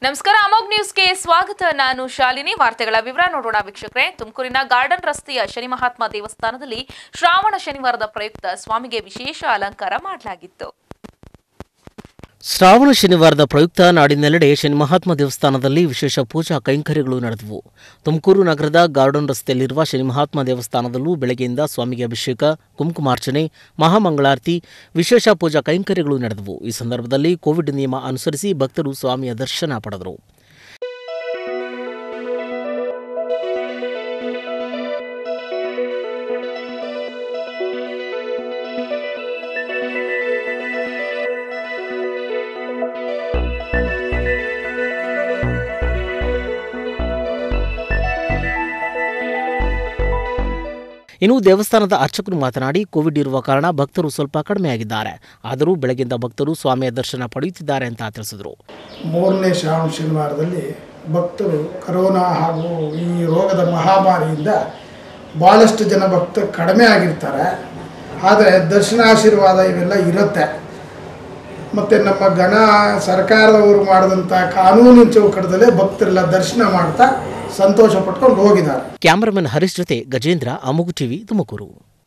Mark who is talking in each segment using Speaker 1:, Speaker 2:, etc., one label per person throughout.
Speaker 1: ನಮಸ್ಕಾರ ಅಮೋಗ್ ನ್ಯೂಸ್ಗೆ ಸ್ವಾಗತ ನಾನು ಶಾಲಿನಿ ವಾರ್ತೆಗಳ ವಿವರ ನೋಡೋಣ ವೀಕ್ಷಕರೇ ತುಮಕೂರಿನ ಗಾರ್ಡನ್ ರಸ್ತೆಯ ಶನಿ ಮಹಾತ್ಮ ದೇವಸ್ಥಾನದಲ್ಲಿ ಶ್ರಾವಣ ಶನಿವಾರದ ಪ್ರಯುಕ್ತ ಸ್ವಾಮಿಗೆ ವಿಶೇಷ ಅಲಂಕಾರ ಮಾಡಲಾಗಿತ್ತು
Speaker 2: ಶ್ರಾವಣ ಶನಿವಾರದ ಪ್ರಯುಕ್ತ ನಾಡಿನೆಲ್ಲೆಡೆ ಶನಿ ಮಹಾತ್ಮ ದೇವಸ್ಥಾನದಲ್ಲಿ ವಿಶೇಷ ಪೂಜಾ ಕೈಂಕರ್ಯಗಳು ನಡೆದವು ತುಮಕೂರು ನಗರದ ಗಾರ್ಡನ್ ರಸ್ತೆಯಲ್ಲಿರುವ ಶನಿ ಮಹಾತ್ಮ ದೇವಸ್ಥಾನದಲ್ಲೂ ಬೆಳಗ್ಗೆಯಿಂದ ಸ್ವಾಮಿಗೆ ಅಭಿಷೇಕ ಕುಂಕುಮಾರ್ಚನೆ ಮಹಾಮಂಗಳಾರತಿ ವಿಶೇಷ ಪೂಜಾ ಕೈಂಕರ್ಯಗಳು ನಡೆದವು ಈ ಸಂದರ್ಭದಲ್ಲಿ ಕೋವಿಡ್ ನಿಯಮ ಅನುಸರಿಸಿ ಭಕ್ತರು ಸ್ವಾಮಿಯ ದರ್ಶನ ಪಡೆದರು ಇನ್ನು ದೇವಸ್ಥಾನದ ಅರ್ಚಕರು ಮಾತನಾಡಿ ಕೋವಿಡ್ ಇರುವ ಕಾರಣ ಭಕ್ತರು ಸ್ವಲ್ಪ ಕಡಿಮೆಯಾಗಿದ್ದಾರೆ ಆದರೂ ಬೆಳಗ್ಗೆಯಿಂದ ಭಕ್ತರು ಸ್ವಾಮಿಯ ದರ್ಶನ ಪಡೆಯುತ್ತಿದ್ದಾರೆ ಅಂತ ತಿಳಿಸಿದರು
Speaker 3: ಮೂರನೇ ಶ್ರಾವಣ ಶನಿವಾರದಲ್ಲಿ ಭಕ್ತರು ಕರೋನಾ ಹಾಗೂ ಈ ರೋಗದ ಮಹಾಮಾರಿಯಿಂದ ಭಾಳಷ್ಟು ಜನ ಭಕ್ತರು ಕಡಿಮೆ ಆಗಿರ್ತಾರೆ ಆದರೆ ದರ್ಶನಾಶೀರ್ವಾದ ಇವೆಲ್ಲ ಇರುತ್ತೆ ಮತ್ತು ನಮ್ಮ ಗಣ ಸರ್ಕಾರದವರು ಮಾಡಿದಂಥ ಕಾನೂನಿನ ಚೌಕಟ್ಟದಲ್ಲೇ ಭಕ್ತರೆಲ್ಲ ದರ್ಶನ ಮಾಡ್ತಾ ಸಂತೋಷ ಪಟ್ಕೊಂಡು ಹೋಗಿದ್ದಾರೆ
Speaker 2: ಕ್ಯಾಮರಾಮನ್ ಹರೀಶ್ ಜೊತೆ ಗಜೇಂದ್ರ ಅಮುಗು ಟಿವಿ ತುಮಕೂರು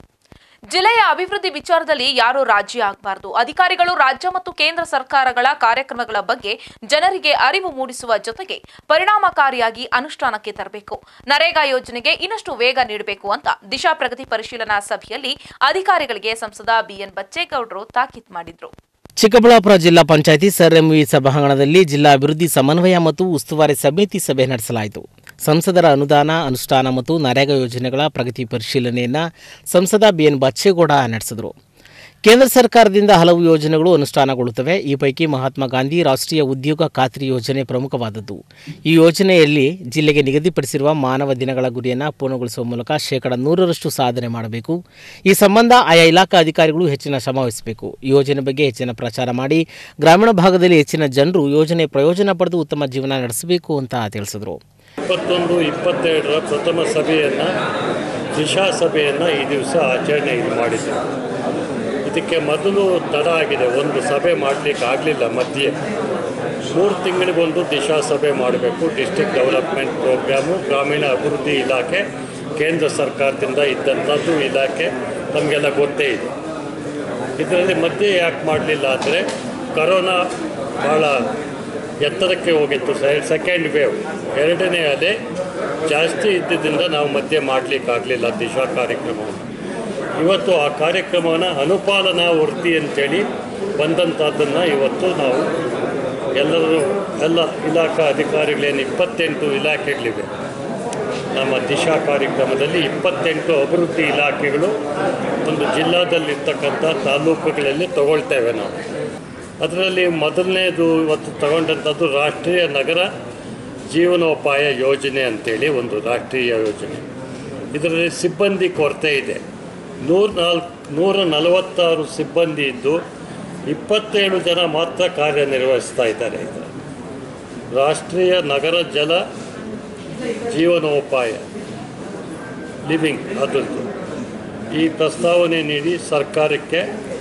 Speaker 1: ಜಿಲ್ಲೆಯ ಅಭಿವೃದ್ಧಿ ವಿಚಾರದಲ್ಲಿ ಯಾರೂ ರಾಜಿ ಆಗಬಾರದು ಅಧಿಕಾರಿಗಳು ರಾಜ್ಯ ಮತ್ತು ಕೇಂದ್ರ ಸರ್ಕಾರಗಳ ಕಾರ್ಯಕ್ರಮಗಳ ಬಗ್ಗೆ ಜನರಿಗೆ ಅರಿವು ಮೂಡಿಸುವ ಜೊತೆಗೆ ಪರಿಣಾಮಕಾರಿಯಾಗಿ ಅನುಷ್ಠಾನಕ್ಕೆ ತರಬೇಕು ನರೇಗಾ ಯೋಜನೆಗೆ ಇನ್ನಷ್ಟು ವೇಗ ನೀಡಬೇಕು ಅಂತ ದಿಶಾ ಪ್ರಗತಿ ಪರಿಶೀಲನಾ ಸಭೆಯಲ್ಲಿ ಅಧಿಕಾರಿಗಳಿಗೆ ಸಂಸದ ಬಿಎನ್ ಬಚ್ಚೇಗೌಡರು ತಾಕೀತು ಮಾಡಿದ್ರು
Speaker 2: ಚಿಕ್ಕಬಳ್ಳಾಪುರ ಜಿಲ್ಲಾ ಪಂಚಾಯಿತಿ ಸರ್ ಎಂವಿ ಸಭಾಂಗಣದಲ್ಲಿ ಜಿಲ್ಲಾ ಅಭಿವೃದ್ಧಿ ಸಮನ್ವಯ ಮತ್ತು ಉಸ್ತುವಾರಿ ಸಮಿತಿ ಸಭೆ ನಡೆಸಲಾಯಿತು ಸಂಸದರ ಅನುದಾನ ಅನುಷ್ಠಾನ ಮತ್ತು ನರೇಗಾ ಯೋಜನೆಗಳ ಪ್ರಗತಿ ಪರಿಶೀಲನೆಯನ್ನು ಸಂಸದ ಬಿಎನ್ ಬಚ್ಚೇಗೌಡ ನಡೆಸಿದರು ಕೇಂದ್ರ ಸರ್ಕಾರದಿಂದ ಹಲವು ಯೋಜನೆಗಳು ಅನುಷ್ಠಾನಗೊಳ್ಳುತ್ತವೆ ಈ ಪೈಕಿ ಮಹಾತ್ಮ ಗಾಂಧಿ ರಾಷ್ಟ್ರೀಯ ಉದ್ಯೋಗ ಖಾತ್ರಿ ಯೋಜನೆ ಪ್ರಮುಖವಾದದ್ದು ಈ ಯೋಜನೆಯಲ್ಲಿ ಜಿಲ್ಲೆಗೆ ನಿಗದಿಪಡಿಸಿರುವ ಮಾನವ ದಿನಗಳ ಗುರಿಯನ್ನು ಪೂರ್ಣಗೊಳಿಸುವ ಮೂಲಕ ಶೇಕಡ ನೂರರಷ್ಟು ಸಾಧನೆ ಮಾಡಬೇಕು ಈ ಸಂಬಂಧ ಆಯಾ ಇಲಾಖಾ ಅಧಿಕಾರಿಗಳು ಹೆಚ್ಚಿನ ಶ್ರಮ ವಹಿಸಬೇಕು ಈ ಯೋಜನೆ ಬಗ್ಗೆ ಹೆಚ್ಚಿನ ಪ್ರಚಾರ ಮಾಡಿ ಗ್ರಾಮೀಣ ಭಾಗದಲ್ಲಿ ಹೆಚ್ಚಿನ ಜನರು ಯೋಜನೆ ಪ್ರಯೋಜನ ಪಡೆದು ಉತ್ತಮ ಜೀವನ ನಡೆಸಬೇಕು ಅಂತ ತಿಳಿಸಿದರು
Speaker 4: ಇಪ್ಪತ್ತೊಂದು ಇಪ್ಪತ್ತೆರಡರ ಪ್ರಥಮ ಸಭೆಯನ್ನು ದಿಶಾ ಸಭೆಯನ್ನು ಈ ದಿವಸ ಆಚರಣೆ ಇದು ಮಾಡಿದ್ರು ಇದಕ್ಕೆ ಮೊದಲು ತಡ ಆಗಿದೆ ಒಂದು ಸಭೆ ಮಾಡಲಿಕ್ಕೆ ಆಗಲಿಲ್ಲ ಮಧ್ಯೆ ಮೂರು ತಿಂಗಳಿಗೊಂದು ದಿಶಾ ಸಭೆ ಮಾಡಬೇಕು ಡಿಸ್ಟಿಕ್ ಡೆವಲಪ್ಮೆಂಟ್ ಪ್ರೋಗ್ರಾಮು ಗ್ರಾಮೀಣ ಅಭಿವೃದ್ಧಿ ಇಲಾಖೆ ಕೇಂದ್ರ ಸರ್ಕಾರದಿಂದ ಇದ್ದಂಥದ್ದು ಇಲಾಖೆ ನಮಗೆಲ್ಲ ಗೊತ್ತೇ ಇದೆ ಇದರಲ್ಲಿ ಮಧ್ಯೆ ಯಾಕೆ ಮಾಡಲಿಲ್ಲ ಅಂದರೆ ಕರೋನಾ ಭಾಳ ಎತ್ತರಕ್ಕೆ ಹೋಗಿತ್ತು ಸೆಕೆಂಡ್ ವೇವ್ ಎರಡನೇ ಅಲೆ ಜಾಸ್ತಿ ಇದ್ದಿದ್ದರಿಂದ ನಾವು ಮಧ್ಯೆ ಮಾಡಲಿಕ್ಕಾಗಲಿಲ್ಲ ದಿಶಾ ಕಾರ್ಯಕ್ರಮವನ್ನು ಇವತ್ತು ಆ ಕಾರ್ಯಕ್ರಮವನ್ನು ಅನುಪಾಲನಾ ವೃತ್ತಿ ಅಂತೇಳಿ ಬಂದಂಥದ್ದನ್ನು ಇವತ್ತು ನಾವು ಎಲ್ಲರೂ ಎಲ್ಲ ಇಲಾಖಾ ಅಧಿಕಾರಿಗಳೇನು ಇಪ್ಪತ್ತೆಂಟು ಇಲಾಖೆಗಳಿವೆ ನಮ್ಮ ದಿಶಾ ಕಾರ್ಯಕ್ರಮದಲ್ಲಿ ಇಪ್ಪತ್ತೆಂಟು ಅಭಿವೃದ್ಧಿ ಇಲಾಖೆಗಳು ಒಂದು ಜಿಲ್ಲಾದಲ್ಲಿರ್ತಕ್ಕಂಥ ತಾಲೂಕುಗಳಲ್ಲಿ ತಗೊಳ್ತೇವೆ ನಾವು ಅದರಲ್ಲಿ ಮೊದಲನೇದು ಇವತ್ತು ತಗೊಂಡಂಥದ್ದು ರಾಷ್ಟ್ರೀಯ ನಗರ ಜೀವನೋಪಾಯ ಯೋಜನೆ ಅಂತೇಳಿ ಒಂದು ರಾಷ್ಟ್ರೀಯ ಯೋಜನೆ ಇದರಲ್ಲಿ ಸಿಬ್ಬಂದಿ ಕೊರತೆ ಇದೆ ನೂರ ನಾಲ್ಕು ನೂರ ನಲವತ್ತಾರು ಸಿಬ್ಬಂದಿ ಇದ್ದು ಇಪ್ಪತ್ತೇಳು ಜನ ಮಾತ್ರ ಕಾರ್ಯನಿರ್ವಹಿಸ್ತಾ ಇದ್ದಾರೆ ಇದರಲ್ಲಿ ರಾಷ್ಟ್ರೀಯ ನಗರ ಜಲ ಜೀವನೋಪಾಯ ಲಿವಿಂಗ್ ಅದರದ್ದು ಈ ಪ್ರಸ್ತಾವನೆ ನೀಡಿ ಸರ್ಕಾರಕ್ಕೆ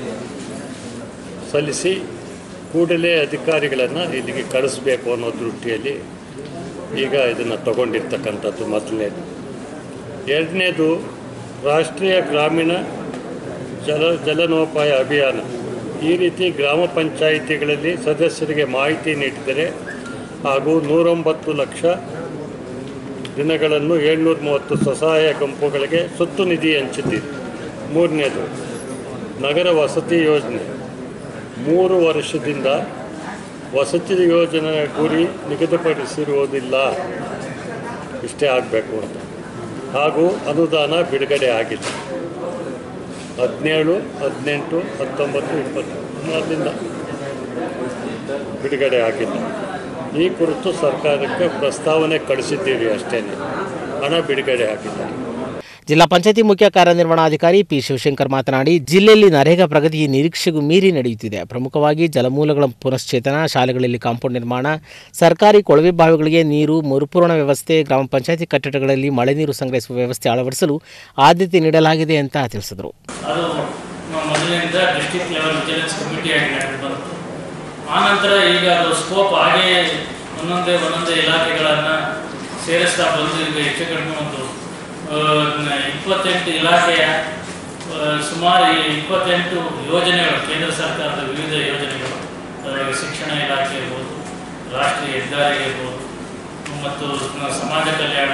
Speaker 4: ಸಲ್ಲಿಸಿ ಕೂಡಲೇ ಅಧಿಕಾರಿಗಳನ್ನು ಇಲ್ಲಿಗೆ ಕಳಿಸ್ಬೇಕು ಅನ್ನೋ ದೃಷ್ಟಿಯಲ್ಲಿ ಈಗ ಇದನ್ನು ತಗೊಂಡಿರ್ತಕ್ಕಂಥದ್ದು ಮೊದಲನೇದು ಎರಡನೇದು ರಾಷ್ಟ್ರೀಯ ಗ್ರಾಮೀಣ ಜಲ ಜಲನೋಪಾಯ ಅಭಿಯಾನ ಈ ರೀತಿ ಗ್ರಾಮ ಪಂಚಾಯಿತಿಗಳಲ್ಲಿ ಸದಸ್ಯರಿಗೆ ಮಾಹಿತಿ ನೀಡಿದರೆ ಹಾಗೂ ನೂರೊಂಬತ್ತು ಲಕ್ಷ ದಿನಗಳನ್ನು ಏಳ್ನೂರ ಮೂವತ್ತು ಸ್ವಸಹಾಯ ಗುಂಪುಗಳಿಗೆ ಸುತ್ತು ನಿಧಿ ಹಂಚಿದ್ದೀರಿ ಮೂರನೇದು ನಗರ ವಸತಿ ಯೋಜನೆ ಮೂರು ವರ್ಷದಿಂದ ವಸತಿ ಯೋಜನೆ ಗುರಿ ನಿಗದಿಪಡಿಸಿರುವುದಿಲ್ಲ ಇಷ್ಟೇ ಆಗಬೇಕು ಅಂತ ಹಾಗೂ ಅನುದಾನ ಬಿಡುಗಡೆ ಆಗಿಲ್ಲ ಹದಿನೇಳು ಹದಿನೆಂಟು ಹತ್ತೊಂಬತ್ತು ಇಪ್ಪತ್ತು ಅಲ್ಲಿಂದ ಬಿಡುಗಡೆ ಆಗಿಲ್ಲ ಈ ಕುರಿತು ಸರ್ಕಾರಕ್ಕೆ ಪ್ರಸ್ತಾವನೆ ಕಳಿಸಿದ್ದೀವಿ ಅಷ್ಟೇ ಹಣ ಬಿಡುಗಡೆ ಆಗಿಲ್ಲ
Speaker 2: ಜಿಲ್ಲಾ ಪಂಚಾಯತಿ ಮುಖ್ಯ ಕಾರ್ಯನಿರ್ವಹಣಾಧಿಕಾರಿ ಪಿ ಶಿವಶಂಕರ್ ಮಾತನಾಡಿ ಜಿಲ್ಲೆಯಲ್ಲಿ ನರೇಗಾ ಪ್ರಗತಿ ನಿರೀಕ್ಷೆಗೂ ಮೀರಿ ನಡೆಯುತ್ತಿದೆ ಪ್ರಮುಖವಾಗಿ ಜಲಮೂಲಗಳ ಪುನಶ್ಚೇತನ ಶಾಲೆಗಳಲ್ಲಿ ಕಾಂಪೌಂಡ್ ನಿರ್ಮಾಣ ಸರ್ಕಾರಿ ಕೊಳವೆ ಬಾವಿಗಳಿಗೆ ನೀರು ಮರುಪೂರಣ ವ್ಯವಸ್ಥೆ ಗ್ರಾಮ ಪಂಚಾಯತಿ ಕಟ್ಟಡಗಳಲ್ಲಿ ಮಳೆ ನೀರು ಸಂಗ್ರಹಿಸುವ ವ್ಯವಸ್ಥೆ ಅಳವಡಿಸಲು ಆದ್ಯತೆ ನೀಡಲಾಗಿದೆ ಅಂತ ತಿಳಿಸಿದರು
Speaker 5: ಅದು ಮೊದಲಿನಿಂದ ಡಿಸ್ಟಿಕ್ ಲೆವೆಲ್ ವಿಜಿಲೆನ್ಸ್ ಕಮಿಟಿ ಆಗಿ ನಡೆದು ಬಂತು ಆನಂತರ ಈಗ ಅದು ಸ್ಕೋಪ್ ಹಾಗೇ ಒಂದೊಂದೇ ಒಂದೊಂದೇ ಇಲಾಖೆಗಳನ್ನು ಸೇರಿಸ್ತಾ ಬಂದು ಈಗ ಹೆಚ್ಚು ಕಡಿಮೆ ಒಂದು ಆ, ನ- ಇಪ್ಪತ್ತೆಂಟು ಇಲಾಖೆಯ ಆ, ಸುಮಾರು ಈ ಇಪ್ಪತ್ತೆಂಟು ಯೋಜನೆಗಳು ಕೇಂದ್ರ ಸರ್ಕಾರದ ವಿವಿಧ ಯೋಜನೆಗಳು ಅದರೊಳಗೆ ಶಿಕ್ಷಣ ಇಲಾಖೆ ಇರ್ಬೋದು ರಾಷ್ಟ್ರೀಯ ಹೆದ್ದಾರಿ ಇರ್ಬೋದು ಮತ್ತು ನ- ಸಮಾಜ ಕಲ್ಯಾಣ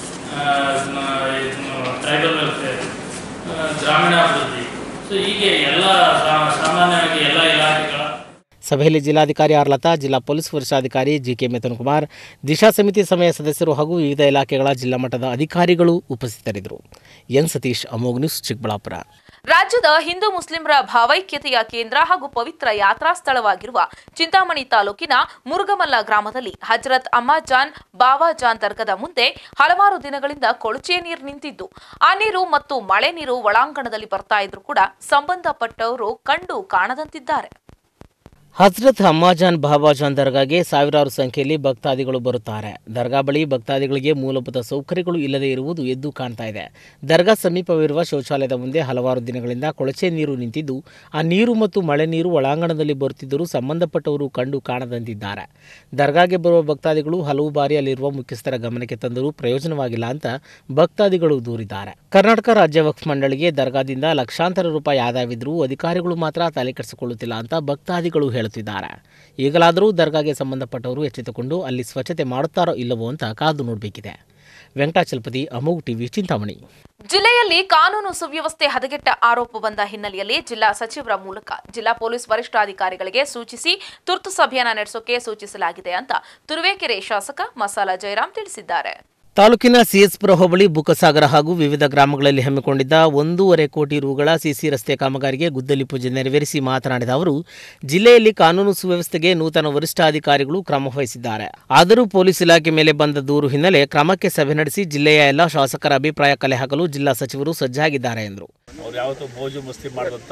Speaker 5: ಟ್ರೈಬಲ್ ವೆಲ್ಫೇರ್ ಗ್ರಾಮೀಣಾಭಿವೃದ್ಧಿ ಸೊ ಹೀಗೆ ಎಲ್ಲ ಸಾ- ಸಾಮಾನ್ಯವಾಗಿ ಎಲ್ಲ ಇಲಾಖೆಗಳ
Speaker 2: ಸಭೆಯಲ್ಲಿ ಜಿಲ್ಲಾಧಿಕಾರಿ ಆರ್ ಲತಾ ಜಿಲ್ಲಾ ಪೊಲೀಸ್ ವರಿಷ್ಠಾಧಿಕಾರಿ ಜಿಕೆ ಮಿಥುನ್ ಕುಮಾರ್ ದಿಶಾ ಸಮಿತಿ ಸಮಯ ಸದಸ್ಯರು ಹಾಗೂ ವಿವಿಧ ಇಲಾಖೆಗಳ ಜಿಲ್ಲಾ ಮಟ್ಟದ ಅಧಿಕಾರಿಗಳು ಉಪಸ್ಥಿತರಿದ್ದರು ಎನ್ ಸತೀಶ್ ಅಮೋಘ್ ನ್ಯೂಸ್ ಚಿಕ್ಕಬಳ್ಳಾಪುರ
Speaker 1: ರಾಜ್ಯದ ಹಿಂದೂ ಮುಸ್ಲಿಮರ ಭಾವೈಕ್ಯತೆಯ ಕೇಂದ್ರ ಹಾಗೂ ಪವಿತ್ರ ಯಾತ್ರಾ ಸ್ಥಳವಾಗಿರುವ ಚಿಂತಾಮಣಿ ತಾಲೂಕಿನ ಮುರುಗಮಲ್ಲ ಗ್ರಾಮದಲ್ಲಿ ಹಜರತ್ ಅಮ್ಮಾಜಾನ್ ಬಾವಾಜಾನ್ ದರ್ಗದ ಮುಂದೆ ಹಲವಾರು ದಿನಗಳಿಂದ ಕೊಳಚೆ ನೀರು ನಿಂತಿದ್ದು ಆ ನೀರು ಮತ್ತು ಮಳೆ ನೀರು ಒಳಾಂಗಣದಲ್ಲಿ ಬರ್ತಾ ಇದ್ರು ಕೂಡ ಸಂಬಂಧಪಟ್ಟವರು ಕಂಡು ಕಾಣದಂತಿದ್ದಾರೆ
Speaker 2: ಹಜ್ರತ್ ಅಮ್ಮಾಜಾನ್ ಬಾಬಾಜಾನ್ ದರ್ಗಾಗೆ ಸಾವಿರಾರು ಸಂಖ್ಯೆಯಲ್ಲಿ ಭಕ್ತಾದಿಗಳು ಬರುತ್ತಾರೆ ದರ್ಗಾ ಬಳಿ ಭಕ್ತಾದಿಗಳಿಗೆ ಮೂಲಭೂತ ಸೌಕರ್ಯಗಳು ಇಲ್ಲದೆ ಇರುವುದು ಎದ್ದು ಕಾಣ್ತಾ ಇದೆ ದರ್ಗಾ ಸಮೀಪವಿರುವ ಶೌಚಾಲಯದ ಮುಂದೆ ಹಲವಾರು ದಿನಗಳಿಂದ ಕೊಳಚೆ ನೀರು ನಿಂತಿದ್ದು ಆ ನೀರು ಮತ್ತು ಮಳೆ ನೀರು ಒಳಾಂಗಣದಲ್ಲಿ ಬರುತ್ತಿದ್ದರೂ ಸಂಬಂಧಪಟ್ಟವರು ಕಂಡು ಕಾಣದಂತಿದ್ದಾರೆ ದರ್ಗಾಗೆ ಬರುವ ಭಕ್ತಾದಿಗಳು ಹಲವು ಬಾರಿ ಅಲ್ಲಿರುವ ಮುಖ್ಯಸ್ಥರ ಗಮನಕ್ಕೆ ತಂದರೂ ಪ್ರಯೋಜನವಾಗಿಲ್ಲ ಅಂತ ಭಕ್ತಾದಿಗಳು ದೂರಿದ್ದಾರೆ ಕರ್ನಾಟಕ ರಾಜ್ಯ ವಕ್ಫ್ ಮಂಡಳಿಗೆ ದರ್ಗಾದಿಂದ ಲಕ್ಷಾಂತರ ರೂಪಾಯಿ ಆದಾಯವಿದ್ದರೂ ಅಧಿಕಾರಿಗಳು ಮಾತ್ರ ತಲೆ ಕೆಡಿಸಿಕೊಳ್ಳುತ್ತಿಲ್ಲ ಅಂತ ಭಕ್ತಾದಿಗಳು ಹೇಳುತ್ತಿದ್ದಾರೆ ಈಗಲಾದರೂ ದರ್ಗಾಗೆ ಸಂಬಂಧಪಟ್ಟವರು ಎಚ್ಚೆತ್ತುಕೊಂಡು ಅಲ್ಲಿ ಸ್ವಚ್ಛತೆ ಮಾಡುತ್ತಾರೋ ಇಲ್ಲವೋ ಅಂತ ಕಾದು ನೋಡಬೇಕಿದೆ ವೆಂಕಟಾಚಲಪತಿ ಅಮೋಘ್ ಟಿವಿ ಚಿಂತಾಮಣಿ
Speaker 1: ಜಿಲ್ಲೆಯಲ್ಲಿ ಕಾನೂನು ಸುವ್ಯವಸ್ಥೆ ಹದಗೆಟ್ಟ ಆರೋಪ ಬಂದ ಹಿನ್ನೆಲೆಯಲ್ಲಿ ಜಿಲ್ಲಾ ಸಚಿವರ ಮೂಲಕ ಜಿಲ್ಲಾ ಪೊಲೀಸ್ ವರಿಷ್ಠಾಧಿಕಾರಿಗಳಿಗೆ ಸೂಚಿಸಿ ತುರ್ತು ಸಭೆಯನ್ನ ನಡೆಸೋಕೆ ಸೂಚಿಸಲಾಗಿದೆ ಅಂತ ತುರುವೇಕೆರೆ ಶಾಸಕ ಮಸಾಲ ಜಯರಾಮ್ ತಿಳಿಸಿದ್ದಾರೆ
Speaker 2: ತಾಲೂಕಿನ ಸಿಎಸ್ಪುರ ಹೋಬಳಿ ಬುಕ್ಕಸಾಗರ ಹಾಗೂ ವಿವಿಧ ಗ್ರಾಮಗಳಲ್ಲಿ ಹಮ್ಮಿಕೊಂಡಿದ್ದ ಒಂದೂವರೆ ಕೋಟಿ ರುಗಳ ಸಿಸಿ ರಸ್ತೆ ಕಾಮಗಾರಿಗೆ ಗುದ್ದಲಿ ಪೂಜೆ ನೆರವೇರಿಸಿ ಮಾತನಾಡಿದ ಅವರು ಜಿಲ್ಲೆಯಲ್ಲಿ ಕಾನೂನು ಸುವ್ಯವಸ್ಥೆಗೆ ನೂತನ ವರಿಷ್ಠಾಧಿಕಾರಿಗಳು ಕ್ರಮ ವಹಿಸಿದ್ದಾರೆ ಆದರೂ ಪೊಲೀಸ್ ಇಲಾಖೆ ಮೇಲೆ ಬಂದ ದೂರು ಹಿನ್ನೆಲೆ ಕ್ರಮಕ್ಕೆ ಸಭೆ ನಡೆಸಿ ಜಿಲ್ಲೆಯ ಎಲ್ಲ ಶಾಸಕರ ಅಭಿಪ್ರಾಯ ಕಲೆ ಹಾಕಲು ಜಿಲ್ಲಾ ಸಚಿವರು ಸಜ್ಜಾಗಿದ್ದಾರೆ ಎಂದರು
Speaker 6: ಅವ್ರು ಯಾವತ್ತೂ ಮೋಜು ಮಸ್ತಿ ಮಾಡಿದಂಥ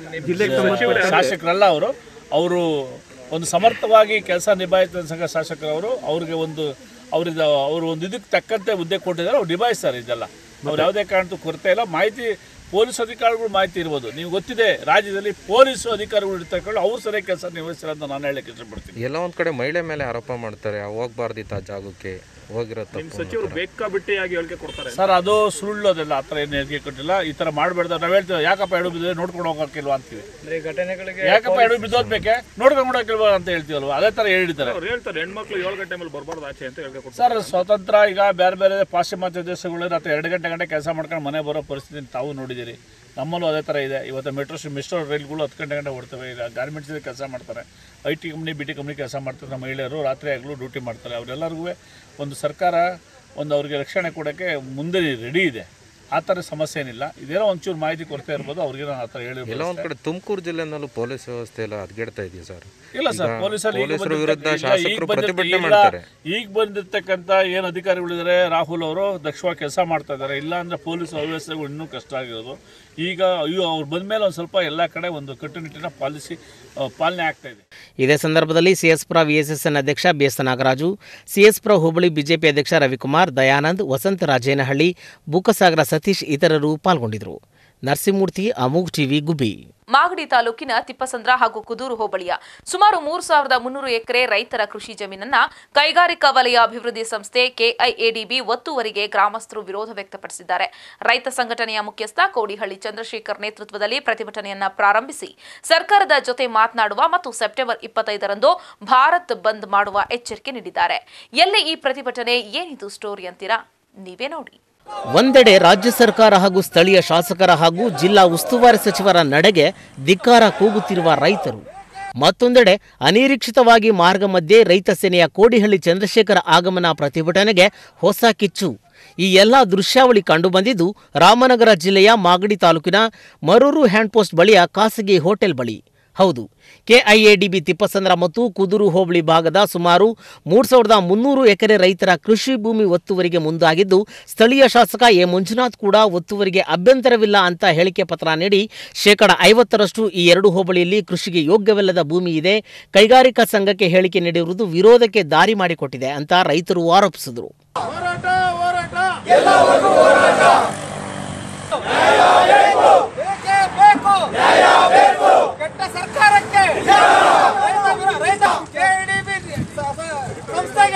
Speaker 6: ಶಾಸಕರಲ್ಲ ಅವರು ಅವರು ಒಂದು ಸಮರ್ಥವಾಗಿ ಕೆಲಸ ನಿಭಾಯಿಸಿದ ಸಂಘ ಶಾಸಕರವರು ಅವ್ರಿಗೆ ಒಂದು ಅವ್ರಿಗೆ ಅವರು ಒಂದು ಇದಕ್ಕೆ ತಕ್ಕಂತೆ ಹುದ್ದೆ ಕೊಟ್ಟಿದ್ದಾರೆ ಅವ್ರು ನಿಭಾಯಿಸ್ತಾರೆ ಇದೆಲ್ಲ ಅವ್ರು ಯಾವುದೇ ಕಾರಣಕ್ಕೂ ಕೊರತೆ ಇಲ್ಲ ಮಾಹಿತಿ ಪೊಲೀಸ್ ಅಧಿಕಾರಿಗಳು ಮಾಹಿತಿ ಇರ್ಬೋದು ನೀವು ಗೊತ್ತಿದೆ ರಾಜ್ಯದಲ್ಲಿ ಪೊಲೀಸ್ ಅಧಿಕಾರಿಗಳು ಇರ್ತಕೊಂಡು ಅವ್ರು ಸರಿಯಾಗಿ ಕೆಲಸ ನಿರ್ವಹಿಸ್ತಾರೆ ಅಂತ ನಾನು ಹೇಳಕ್ಕೆ ಇಷ್ಟಪಡ್ತೀನಿ
Speaker 7: ಎಲ್ಲ ಒಂದ್ ಕಡೆ ಮಹಿಳೆ ಮೇಲೆ ಆರೋಪ ಮಾಡ್ತಾರೆ ಹೋಗ್ಬಾರ್ದಿತ್ತ ಆ ಜಾಗಕ್ಕೆ ಹೋಗಿರೋ ತಪ್ಪು ಅಂತಾರೆ.
Speaker 6: ಸರ್ ಅದು ಸುಳ್ಳು ಅದೆಲ್ಲ ಆ ಥರ ಏನು ಹೇಳಿಕೆ ಕೊಟ್ಟಿಲ್ಲ ಈ ಥರ ಮಾಡಬೇಡ್ದು ನಾವು ಹೇಳ್ತೀವಿ ಯಾಕಪ್ಪ ಎಡು ಬಿದ್ದರೆ ನೋಡ್ಕೊಂಡು ಹೋಗಕ್ಕಿಲ್ವಾ ಅಂತೀವಿ ಯಾಕಪ್ಪ ಎಡು ಬಿದ್ದೋದ್ಬೇಕೆ ನೋಡ್ಕೊಂಡು ನೋಡಕ್ಕಿಲ್ವಾ ಅಂತ ಹೇಳ್ತೀವಲ್ವ ಅದೇ ಥರ ಹೇಳಿದ್ದಾರೆ ಸರ್ ಸ್ವತಂತ್ರ ಈಗ ಬೇರೆ ಬೇರೆ ಪಾಶ್ಚಿಮಾತ್ಯ ದೇಶಗಳು ರಾತ್ರಿ ಎರಡು ಗಂಟೆ ಗಂಟೆ ಕೆಲಸ ಮಾಡ್ಕೊಂಡು ಮನೆ ಬರೋ ಪರಿಸ್ಥಿತಿ ತಾವು ನೋಡಿದ್ದೀರಿ ನಮ್ಮಲ್ಲೂ ಅದೇ ಥರ ಇದೆ ಇವತ್ತು ಮೆಟ್ರೋ ಮೆಟ್ರೋ ರೈಲ್ಗಳು ಹತ್ತು ಗಂಟೆ ಗಂಟೆ ಓಡ್ತವೆ ಈಗ ಗಾರ್ಮೆಂಟ್ಸ್ ಕೆಲಸ ಮಾಡ್ತಾರೆ I T company B T company ಕೆಲಸ ಮಾಡ್ತಾರೆ ನಮ್ಮ ಮಹಿಳೆಯರು ರಾತ್ರಿ ಆಗಲೂ ಡ್ಯೂಟಿ ಮಾಡ್ತಾರೆ ಅವರೆಲ್ಲರಿಗೂ ಒಂದು ಸರ್ಕಾರ ಒಂದು ಅವ್ರಿಗೆ ರಕ್ಷಣೆ ಕೊಡೋಕ್ಕೆ ಮುಂದೆ ರೆಡಿ ಇದೆ ಆ ಥರ ಸಮಸ್ಯೆ ಏನಿಲ್ಲ ಇದೇನೋ ಒಂಚೂರು ಮಾಹಿತಿ ಕೊರತೆ ಇರ್ಬೋದು ಅವ್ರಿಗೆ ನಾನು ಆ ಥರ
Speaker 7: ಎಲ್ಲ
Speaker 6: ಹೇಳಿರ್ಬೋದು
Speaker 7: ಒಂದ್ ಕಡೆ ತುಮಕೂರು ಜಿಲ್ಲೆನಲ್ಲೂ ಪೊಲೀಸ್ ವ್ಯವಸ್ಥೆ ಎಲ್ಲ ಹದ್ಗೆಡ್ತಾ ಇದೆಯಾ ಸರ್
Speaker 6: ಇಲ್ಲ ಸರ್
Speaker 7: ಈಗ
Speaker 6: ಪೊಲೀಸರು ಈಗ
Speaker 7: ಪೊಲೀಸರ
Speaker 6: ಬಂದಿರ್ತಕ್ಕ-
Speaker 7: ವಿರುದ್ಧ
Speaker 6: ಈಗ- ಈಗ
Speaker 7: ಶಾಸಕರು
Speaker 6: ಬಂದಿರ್ತ-
Speaker 7: ಪ್ರತಿಭಟನೆ
Speaker 6: ಈಗ-
Speaker 7: ಮಾಡ್ತಾರೆ
Speaker 6: ಈಗ ಬಂದಿರ್ತಕ್ಕಂಥ ಏನು ಅಧಿಕಾರಿಗಳಿದ್ದಾರೆ ರಾಹುಲ್ ಅವರು ದಕ್ಷವಾಗಿ ಕೆಲಸ ಮಾಡ್ತಾ ಇದ್ದಾರೆ ಇಲ್ಲ ಅಂದ್ರೆ ಪೊಲೀಸ್ ವ್ಯವಸ್ಥೆಗಳು ಇನ್ನೂ ಕಷ್ಟ ಆಗಿರೋದು ಈಗ ಅಯ್ಯೋ ಅವ್ರು ಬಂದ್ಮೇಲೆ ಒಂದು ಸ್ವಲ್ಪ ಎಲ್ಲ ಕಡೆ ಒಂದು ಕಟ್ಟುನಿಟ್ಟಿನ ಪಾಲಿಸಿ ಪಾಲನೆ ಆಗ್ತಾ ಇದೆ
Speaker 2: ಇದೇ ಸಂದರ್ಭದಲ್ಲಿ ಸಿಎಸ್ಪುರ ವಿಎಸ್ಎಸ್ಎನ್ ಅಧ್ಯಕ್ಷ ಬಿಎಸ್ ನಾಗರಾಜು ಸಿಎಸ್ಪುರ ಹೋಬಳಿ ಬಿಜೆಪಿ ಅಧ್ಯಕ್ಷ ರವಿಕುಮಾರ್ ದಯಾನಂದ್ ವಸಂತ ರಾಜೇನಹಳ್ಳಿ ಬೂಕಸಾಗರ ಸತೀಶ್ ಇತರರು ಪಾಲ್ಗೊಂಡಿದ್ದರು ನರಸಿಂಹಮೂರ್ತಿ ಅಮೋಘ್ ಟಿವಿ ಗುಬ್ಬಿ
Speaker 1: ಮಾಗಡಿ ತಾಲೂಕಿನ ತಿಪ್ಪಸಂದ್ರ ಹಾಗೂ ಕುದೂರು ಹೋಬಳಿಯ ಸುಮಾರು ಮೂರು ಸಾವಿರದ ಮುನ್ನೂರು ಎಕರೆ ರೈತರ ಕೃಷಿ ಜಮೀನನ್ನ ಕೈಗಾರಿಕಾ ವಲಯ ಅಭಿವೃದ್ಧಿ ಸಂಸ್ಥೆ ಕೆಐಎಡಿಬಿ ಒತ್ತುವರಿಗೆ ಗ್ರಾಮಸ್ಥರು ವಿರೋಧ ವ್ಯಕ್ತಪಡಿಸಿದ್ದಾರೆ ರೈತ ಸಂಘಟನೆಯ ಮುಖ್ಯಸ್ಥ ಕೋಡಿಹಳ್ಳಿ ಚಂದ್ರಶೇಖರ್ ನೇತೃತ್ವದಲ್ಲಿ ಪ್ರತಿಭಟನೆಯನ್ನ ಪ್ರಾರಂಭಿಸಿ ಸರ್ಕಾರದ ಜೊತೆ ಮಾತನಾಡುವ ಮತ್ತು ಸೆಪ್ಟೆಂಬರ್ ಇಪ್ಪತ್ತೈದರಂದು ಭಾರತ್ ಬಂದ್ ಮಾಡುವ ಎಚ್ಚರಿಕೆ ನೀಡಿದ್ದಾರೆ ಎಲ್ಲಿ ಈ ಪ್ರತಿಭಟನೆ ಏನಿದು ಸ್ಟೋರಿ ಅಂತೀರಾ ನೀವೇ ನೋಡಿ
Speaker 2: ಒಂದೆಡೆ ರಾಜ್ಯ ಸರ್ಕಾರ ಹಾಗೂ ಸ್ಥಳೀಯ ಶಾಸಕರ ಹಾಗೂ ಜಿಲ್ಲಾ ಉಸ್ತುವಾರಿ ಸಚಿವರ ನಡೆಗೆ ಧಿಕ್ಕಾರ ಕೂಗುತ್ತಿರುವ ರೈತರು ಮತ್ತೊಂದೆಡೆ ಅನಿರೀಕ್ಷಿತವಾಗಿ ಮಾರ್ಗ ಮಧ್ಯೆ ರೈತ ಸೇನೆಯ ಕೋಡಿಹಳ್ಳಿ ಚಂದ್ರಶೇಖರ ಆಗಮನ ಪ್ರತಿಭಟನೆಗೆ ಹೊಸ ಕಿಚ್ಚು ಈ ಎಲ್ಲ ದೃಶ್ಯಾವಳಿ ಕಂಡುಬಂದಿದ್ದು ರಾಮನಗರ ಜಿಲ್ಲೆಯ ಮಾಗಡಿ ತಾಲೂಕಿನ ಮರೂರು ಹ್ಯಾಂಡ್ಪೋಸ್ಟ್ ಬಳಿಯ ಖಾಸಗಿ ಹೋಟೆಲ್ ಬಳಿ ಹೌದು ಕೆಐಎಡಿಬಿ ತಿಪ್ಪಸಂದ್ರ ಮತ್ತು ಕುದುರು ಹೋಬಳಿ ಭಾಗದ ಸುಮಾರು ಮೂರು ಸಾವಿರದ ಮುನ್ನೂರು ಎಕರೆ ರೈತರ ಕೃಷಿ ಭೂಮಿ ಒತ್ತುವರಿಗೆ ಮುಂದಾಗಿದ್ದು ಸ್ಥಳೀಯ ಶಾಸಕ ಎ ಮಂಜುನಾಥ್ ಕೂಡ ಒತ್ತುವರಿಗೆ ಅಭ್ಯಂತರವಿಲ್ಲ ಅಂತ ಹೇಳಿಕೆ ಪತ್ರ ನೀಡಿ ಶೇಕಡ ಐವತ್ತರಷ್ಟು ಈ ಎರಡು ಹೋಬಳಿಯಲ್ಲಿ ಕೃಷಿಗೆ ಯೋಗ್ಯವಿಲ್ಲದ ಭೂಮಿ ಇದೆ ಕೈಗಾರಿಕಾ ಸಂಘಕ್ಕೆ ಹೇಳಿಕೆ ನೀಡಿರುವುದು ವಿರೋಧಕ್ಕೆ ದಾರಿ ಮಾಡಿಕೊಟ್ಟಿದೆ ಅಂತ ರೈತರು ಆರೋಪಿಸಿದರು
Speaker 8: ಬೇಕೇ ಬೇಕು ಕೆಟ್ಟ ಸರ್ಕಾರಕ್ಕೆ ರೈತ ವಿರೋ- ರೈತ ಕೆಡಿಬಿ ಸಂಸ್ಥೆಗೆ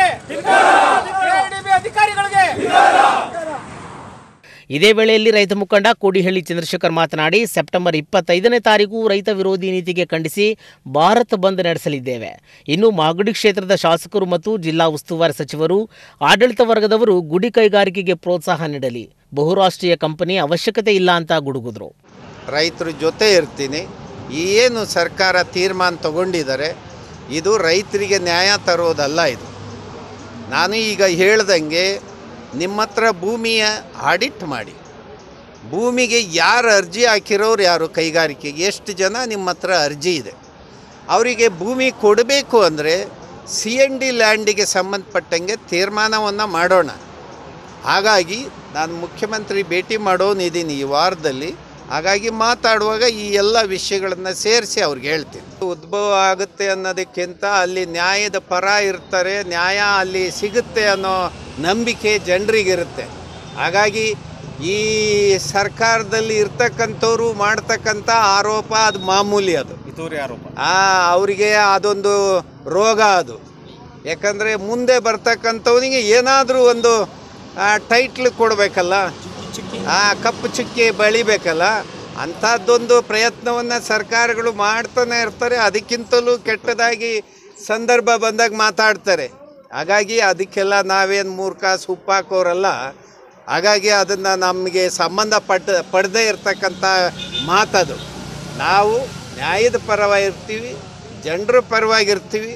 Speaker 2: ಇದೇ ವೇಳೆಯಲ್ಲಿ ರೈತ ಮುಖಂಡ ಕೋಡಿಹಳ್ಳಿ ಚಂದ್ರಶೇಖರ್ ಮಾತನಾಡಿ ಸೆಪ್ಟೆಂಬರ್ ಇಪ್ಪತ್ತೈದನೇ ತಾರೀಕು ರೈತ ವಿರೋಧಿ ನೀತಿಗೆ ಖಂಡಿಸಿ ಭಾರತ್ ಬಂದ್ ನಡೆಸಲಿದ್ದೇವೆ ಇನ್ನು ಮಾಗಡಿ ಕ್ಷೇತ್ರದ ಶಾಸಕರು ಮತ್ತು ಜಿಲ್ಲಾ ಉಸ್ತುವಾರಿ ಸಚಿವರು ಆಡಳಿತ ವರ್ಗದವರು ಗುಡಿ ಕೈಗಾರಿಕೆಗೆ ಪ್ರೋತ್ಸಾಹ ನೀಡಲಿ ಬಹುರಾಷ್ಟ್ರೀಯ ಕಂಪನಿ ಅವಶ್ಯಕತೆ ಇಲ್ಲ ಅಂತ ಗುಡುಗಿದ್ರು
Speaker 9: ರೈತರ ಜೊತೆ ಇರ್ತೀನಿ ಏನು ಸರ್ಕಾರ ತೀರ್ಮಾನ ತಗೊಂಡಿದ್ದಾರೆ ಇದು ರೈತರಿಗೆ ನ್ಯಾಯ ತರೋದಲ್ಲ ಇದು ನಾನು ಈಗ ಹೇಳ್ದಂಗೆ ನಿಮ್ಮ ಹತ್ರ ಭೂಮಿಯ ಆಡಿಟ್ ಮಾಡಿ ಭೂಮಿಗೆ ಯಾರು ಅರ್ಜಿ ಹಾಕಿರೋರು ಯಾರು ಕೈಗಾರಿಕೆಗೆ ಎಷ್ಟು ಜನ ನಿಮ್ಮ ಹತ್ರ ಅರ್ಜಿ ಇದೆ ಅವರಿಗೆ ಭೂಮಿ ಕೊಡಬೇಕು ಅಂದರೆ ಸಿ ಎನ್ ಡಿ ಲ್ಯಾಂಡಿಗೆ ಸಂಬಂಧಪಟ್ಟಂಗೆ ತೀರ್ಮಾನವನ್ನು ಮಾಡೋಣ ಹಾಗಾಗಿ ನಾನು ಮುಖ್ಯಮಂತ್ರಿ ಭೇಟಿ ಮಾಡೋನಿದ್ದೀನಿ ಈ ವಾರದಲ್ಲಿ ಹಾಗಾಗಿ ಮಾತಾಡುವಾಗ ಈ ಎಲ್ಲ ವಿಷಯಗಳನ್ನು ಸೇರಿಸಿ ಅವ್ರಿಗೆ ಹೇಳ್ತೀನಿ ಉದ್ಭವ ಆಗುತ್ತೆ ಅನ್ನೋದಕ್ಕಿಂತ ಅಲ್ಲಿ ನ್ಯಾಯದ ಪರ ಇರ್ತಾರೆ ನ್ಯಾಯ ಅಲ್ಲಿ ಸಿಗುತ್ತೆ ಅನ್ನೋ ನಂಬಿಕೆ ಜನರಿಗಿರುತ್ತೆ ಹಾಗಾಗಿ ಈ ಸರ್ಕಾರದಲ್ಲಿ ಇರ್ತಕ್ಕಂಥವ್ರು ಮಾಡ್ತಕ್ಕಂಥ ಆರೋಪ ಅದು ಮಾಮೂಲಿ ಅದು ಆ ಅವರಿಗೆ ಅದೊಂದು ರೋಗ ಅದು ಯಾಕಂದರೆ ಮುಂದೆ ಬರ್ತಕ್ಕಂಥವನಿಗೆ ಏನಾದರೂ ಒಂದು ಟೈಟ್ಲ್ ಕೊಡಬೇಕಲ್ಲ ಆ ಕಪ್ಪು ಚುಕ್ಕಿ ಬೆಳಿಬೇಕಲ್ಲ ಅಂಥದ್ದೊಂದು ಪ್ರಯತ್ನವನ್ನು ಸರ್ಕಾರಗಳು ಮಾಡ್ತಾನೆ ಇರ್ತಾರೆ ಅದಕ್ಕಿಂತಲೂ ಕೆಟ್ಟದಾಗಿ ಸಂದರ್ಭ ಬಂದಾಗ ಮಾತಾಡ್ತಾರೆ ಹಾಗಾಗಿ ಅದಕ್ಕೆಲ್ಲ ನಾವೇನು ಮೂರ್ಖ ಸುಪ್ಪಾಕೋರಲ್ಲ ಹಾಗಾಗಿ ಅದನ್ನು ನಮಗೆ ಸಂಬಂಧಪಟ್ಟ ಪಡದೇ ಇರ್ತಕ್ಕಂಥ ಮಾತದು ನಾವು ನ್ಯಾಯದ ಪರವಾಗಿರ್ತೀವಿ ಜನರ ಪರವಾಗಿರ್ತೀವಿ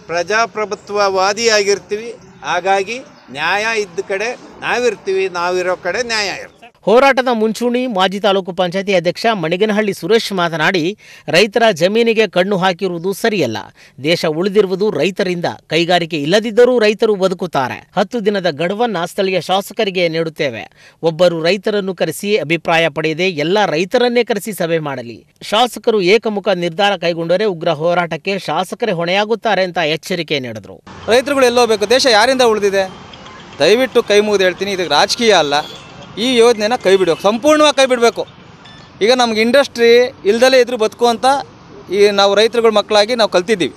Speaker 9: ಪ್ರಜಾಪ್ರಭುತ್ವವಾದಿಯಾಗಿರ್ತೀವಿ ಹಾಗಾಗಿ ನ್ಯಾಯ ಇದ್ದ ಕಡೆ ನಾವಿರ್ತೀವಿ ನಾವಿರೋ ಕಡೆ ನ್ಯಾಯ ಇರ್ತೀವಿ
Speaker 2: ಹೋರಾಟದ ಮುಂಚೂಣಿ ಮಾಜಿ ತಾಲೂಕು ಪಂಚಾಯತಿ ಅಧ್ಯಕ್ಷ ಮಣಿಗನಹಳ್ಳಿ ಸುರೇಶ್ ಮಾತನಾಡಿ ರೈತರ ಜಮೀನಿಗೆ ಕಣ್ಣು ಹಾಕಿರುವುದು ಸರಿಯಲ್ಲ ದೇಶ ಉಳಿದಿರುವುದು ರೈತರಿಂದ ಕೈಗಾರಿಕೆ ಇಲ್ಲದಿದ್ದರೂ ರೈತರು ಬದುಕುತ್ತಾರೆ ಹತ್ತು ದಿನದ ಗಡುವನ್ನ ಸ್ಥಳೀಯ ಶಾಸಕರಿಗೆ ನೀಡುತ್ತೇವೆ ಒಬ್ಬರು ರೈತರನ್ನು ಕರೆಸಿ ಅಭಿಪ್ರಾಯ ಪಡೆಯದೆ ಎಲ್ಲ ರೈತರನ್ನೇ ಕರೆಸಿ ಸಭೆ ಮಾಡಲಿ ಶಾಸಕರು ಏಕಮುಖ ನಿರ್ಧಾರ ಕೈಗೊಂಡರೆ ಉಗ್ರ ಹೋರಾಟಕ್ಕೆ ಶಾಸಕರೇ ಹೊಣೆಯಾಗುತ್ತಾರೆ ಅಂತ ಎಚ್ಚರಿಕೆ ನೀಡಿದರು
Speaker 10: ರೈತರುಗಳು ಎಲ್ಲೋಗ್ಬೇಕು ದೇಶ ಯಾರಿಂದ ಉಳಿದಿದೆ ದಯವಿಟ್ಟು ಕೈ ಮುಗಿದು ಹೇಳ್ತೀನಿ ಇದಕ್ಕೆ ರಾಜಕೀಯ ಅಲ್ಲ ಈ ಯೋಜನೆನ ಕೈ ಬಿಡಬೇಕು ಸಂಪೂರ್ಣವಾಗಿ ಕೈ ಬಿಡಬೇಕು ಈಗ ನಮ್ಗೆ ಇಂಡಸ್ಟ್ರಿ ಇಲ್ದಲೇ ಇದ್ರೂ ಬದುಕು ಅಂತ ಈ ನಾವು ರೈತರುಗಳ ಮಕ್ಕಳಾಗಿ ನಾವು ಕಲ್ತಿದ್ದೀವಿ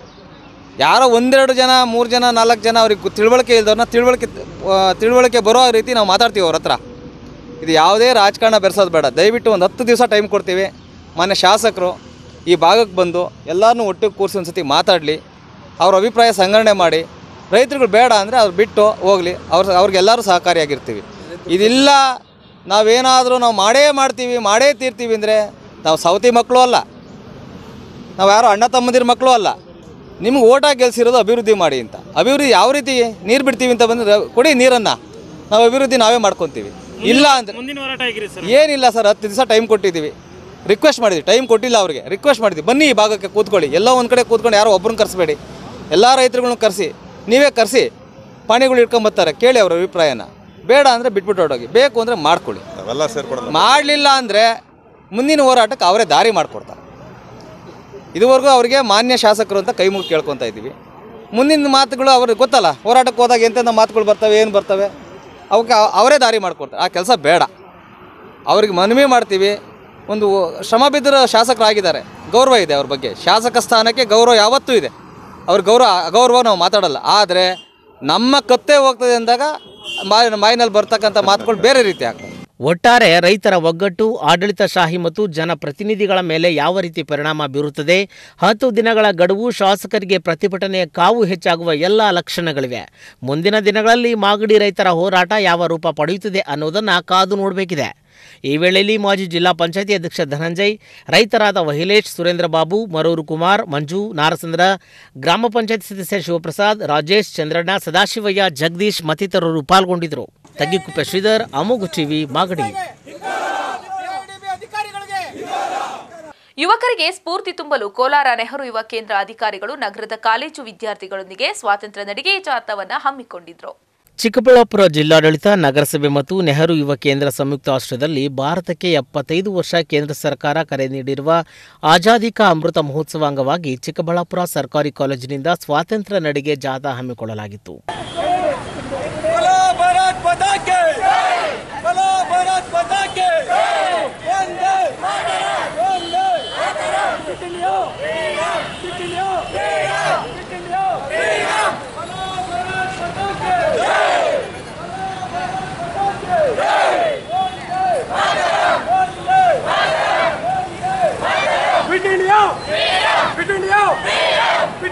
Speaker 10: ಯಾರೋ ಒಂದೆರಡು ಜನ ಮೂರು ಜನ ನಾಲ್ಕು ಜನ ಅವ್ರಿಗೆ ತಿಳುವಳಿಕೆ ಇಲ್ದವ್ರನ್ನ ತಿಳುವಳಿಕೆ ಆ, ತಿಳುವಳಿಕೆ ಬರೋ ರೀತಿ ನಾವು ಮಾತಾಡ್ತೀವಿ ಅವ್ರ ಹತ್ರ ಇದು ಯಾವುದೇ ರಾಜಕಾರಣ ಬೆರೆಸೋದು ಬೇಡ ದಯವಿಟ್ಟು ಒಂದು ಹತ್ತು ದಿವಸ ಟೈಮ್ ಕೊಡ್ತೀವಿ ಮಾನ್ಯ ಶಾಸಕರು ಈ ಭಾಗಕ್ಕೆ ಬಂದು ಎಲ್ಲರನ್ನೂ ಒಟ್ಟಿಗೆ ಕೂರಿಸಿ ಒಂದು ಸತಿ ಮಾತಾಡಲಿ ಅವ್ರ ಅಭಿಪ್ರಾಯ ಸಂಗ್ರಹಣೆ ಮಾಡಿ ರೈತರುಗಳು ಬೇಡ ಅಂದರೆ ಅವ್ರು ಬಿಟ್ಟು ಹೋಗಲಿ ಅವ್ರ ಅವ್ರಿಗೆಲ್ಲರೂ ಸಹಕಾರಿಯಾಗಿರ್ತೀವಿ ಇದಿಲ್ಲ ನಾವೇನಾದರೂ ನಾವು ಮಾಡೇ ಮಾಡ್ತೀವಿ ಮಾಡೇ ತೀರ್ತೀವಿ ಅಂದರೆ ನಾವು ಸೌತಿ ಮಕ್ಕಳು ಅಲ್ಲ ನಾವು ಯಾರೋ ಅಣ್ಣ ತಮ್ಮಂದಿರ ಮಕ್ಕಳು ಅಲ್ಲ ನಿಮ್ಗೆ ಓಟಾಗಿ ಗೆಲ್ಸಿರೋದು ಅಭಿವೃದ್ಧಿ ಮಾಡಿ ಅಂತ ಅಭಿವೃದ್ಧಿ ಯಾವ ರೀತಿ ನೀರು ಬಿಡ್ತೀವಿ ಅಂತ ಬಂದರೆ ಕೊಡಿ ನೀರನ್ನು ನಾವು ಅಭಿವೃದ್ಧಿ ನಾವೇ ಮಾಡ್ಕೊತೀವಿ ಇಲ್ಲ ಅಂದರೆ
Speaker 6: ಮುಂದಿನ ಹೋರಾಟ ಹೇಗಿರಿ ಸರ್
Speaker 10: ಏನಿಲ್ಲ ಸರ್ ಹತ್ತು ದಿವಸ ಟೈಮ್ ಕೊಟ್ಟಿದ್ದೀವಿ ರಿಕ್ವೆಸ್ಟ್ ಮಾಡಿದ್ವಿ ಟೈಮ್ ಕೊಟ್ಟಿಲ್ಲ ಅವ್ರಿಗೆ ರಿಕ್ವೆಸ್ಟ್ ಮಾಡಿದ್ವಿ ಬನ್ನಿ ಈ ಭಾಗಕ್ಕೆ ಕೂತ್ಕೊಳ್ಳಿ ಎಲ್ಲೋ ಒಂದು ಕಡೆ ಕೂತ್ಕೊಂಡು ಯಾರೋ ಒಬ್ಬರನ್ನ ಕರೆಸಬೇಡಿ ಎಲ್ಲ ರೈತರುಗಳನ್ನ ಕರೆಸಿ ನೀವೇ ಕರೆಸಿ ಪಾಣಿಗಳು ಇಟ್ಕೊಂಬತ್ತಾರೆ ಕೇಳಿ ಅವ್ರ ಅಭಿಪ್ರಾಯನ ಬೇಡ ಅಂದರೆ ಬಿಟ್ಬಿಟ್ಟು ಹೊರಟೋಗಿ ಬೇಕು ಅಂದರೆ ಮಾಡ್ಕೊಳ್ಳಿ ಮಾಡಲಿಲ್ಲ ಅಂದರೆ ಮುಂದಿನ ಹೋರಾಟಕ್ಕೆ ಅವರೇ ದಾರಿ ಮಾಡಿಕೊಡ್ತಾರೆ ಇದುವರೆಗೂ ಅವರಿಗೆ ಮಾನ್ಯ ಶಾಸಕರು ಅಂತ ಕೈ ಮುಗಿ ಕೇಳ್ಕೊತಾ ಇದ್ದೀವಿ ಮುಂದಿನ ಮಾತುಗಳು ಅವ್ರಿಗೆ ಗೊತ್ತಲ್ಲ ಹೋರಾಟಕ್ಕೆ ಹೋದಾಗ ಎಂತೆಂಥ ಮಾತುಗಳು ಬರ್ತವೆ ಏನು ಬರ್ತವೆ ಅವಕ್ಕೆ ಅವ- ಅವರೇ ದಾರಿ ಮಾಡಿಕೊಡ್ತಾರೆ ಆ ಕೆಲಸ ಬೇಡ ಅವ್ರಿಗೆ ಮನವಿ ಮಾಡ್ತೀವಿ ಒಂದು ಶ್ರಮ ಬಿದ್ದಿರೋ ಶಾಸಕರಾಗಿದ್ದಾರೆ ಗೌರವ ಇದೆ ಅವ್ರ ಬಗ್ಗೆ ಶಾಸಕ ಸ್ಥಾನಕ್ಕೆ ಗೌರವ ಯಾವತ್ತೂ ಇದೆ ಅವ್ರ ಗೌರವ ಅಗೌರವ ನಾವು ಮಾತಾಡಲ್ಲ ಆದರೆ ನಮ್ಮ ಕತ್ತೆ ಹೋಗ್ತದೆ ಅಂದಾಗ ಮಾಯ ಮಾಯಿನಲ್ಲಿ ಬರ್ತಕ್ಕಂಥ ಮಾತುಗಳು ಬೇರೆ ರೀತಿ ಆಗ್ತವೆ
Speaker 2: ಒಟ್ಟಾರೆ ರೈತರ ಒಗ್ಗಟ್ಟು ಆಡಳಿತಶಾಹಿ ಮತ್ತು ಜನಪ್ರತಿನಿಧಿಗಳ ಮೇಲೆ ಯಾವ ರೀತಿ ಪರಿಣಾಮ ಬೀರುತ್ತದೆ ಹತ್ತು ದಿನಗಳ ಗಡುವು ಶಾಸಕರಿಗೆ ಪ್ರತಿಭಟನೆಯ ಕಾವು ಹೆಚ್ಚಾಗುವ ಎಲ್ಲ ಲಕ್ಷಣಗಳಿವೆ ಮುಂದಿನ ದಿನಗಳಲ್ಲಿ ಮಾಗಡಿ ರೈತರ ಹೋರಾಟ ಯಾವ ರೂಪ ಪಡೆಯುತ್ತದೆ ಅನ್ನೋದನ್ನು ಕಾದು ನೋಡಬೇಕಿದೆ ಈ ವೇಳೆಯಲ್ಲಿ ಮಾಜಿ ಜಿಲ್ಲಾ ಪಂಚಾಯತಿ ಅಧ್ಯಕ್ಷ ಧನಂಜಯ್ ರೈತರಾದ ವಹಿಲೇಶ್ ಸುರೇಂದ್ರ ಬಾಬು ಮರೂರು ಕುಮಾರ್ ಮಂಜು ನಾರಸಂದ್ರ ಗ್ರಾಮ ಪಂಚಾಯತ್ ಸದಸ್ಯ ಶಿವಪ್ರಸಾದ್ ರಾಜೇಶ್ ಚಂದ್ರಣ್ಣ ಸದಾಶಿವಯ್ಯ ಜಗದೀಶ್ ಮತ್ತಿತರರು ಪಾಲ್ಗೊಂಡಿದ್ದರು ತಗ್ಗಿಕುಪ್ಪೆ ಶ್ರೀಧರ್ ಅಮೋಘ ಟಿವಿ ಮಾಗಡಿ
Speaker 8: ಎಐಡಿಬಿ ಅಧಿಕಾರಿಗಳಿಗೆ
Speaker 1: ಯುವಕರಿಗೆ ಸ್ಫೂರ್ತಿ ತುಂಬಲು ಕೋಲಾರ ನೆಹರು ಯುವ ಕೇಂದ್ರ ಅಧಿಕಾರಿಗಳು ನಗರದ ಕಾಲೇಜು ವಿದ್ಯಾರ್ಥಿಗಳೊಂದಿಗೆ ಸ್ವಾತಂತ್ರ್ಯ ನಡಿಗೆ ಜಾಥಾವನ್ನು ಹಮ್ಮಿಕೊಂಡಿದ್ರು
Speaker 2: ಚಿಕ್ಕಬಳ್ಳಾಪುರ ಜಿಲ್ಲಾಡಳಿತ ನಗರಸಭೆ ಮತ್ತು ನೆಹರು ಯುವ ಕೇಂದ್ರ ಸಂಯುಕ್ತ ಆಶ್ರಯದಲ್ಲಿ ಭಾರತಕ್ಕೆ ಎಪ್ಪತ್ತೈದು ವರ್ಷ ಕೇಂದ್ರ ಸರ್ಕಾರ ಕರೆ ನೀಡಿರುವ ಆಜಾದಿ ಕಾ ಅಮೃತ ಮಹೋತ್ಸವ ಅಂಗವಾಗಿ ಚಿಕ್ಕಬಳ್ಳಾಪುರ ಸರ್ಕಾರಿ ಕಾಲೇಜಿನಿಂದ ಸ್ವಾತಂತ್ರ್ಯ ನಡಿಗೆ ಜಾಥಾ ಹಮ್ಮಿಕೊಳ್ಳಲಾಗಿತ್ತು
Speaker 8: बोलो भारत माता के बोलो भारत माता के वंदे वंदे Quit India Quit India Quit India बोलो भारत माता के बोलो भारत माता के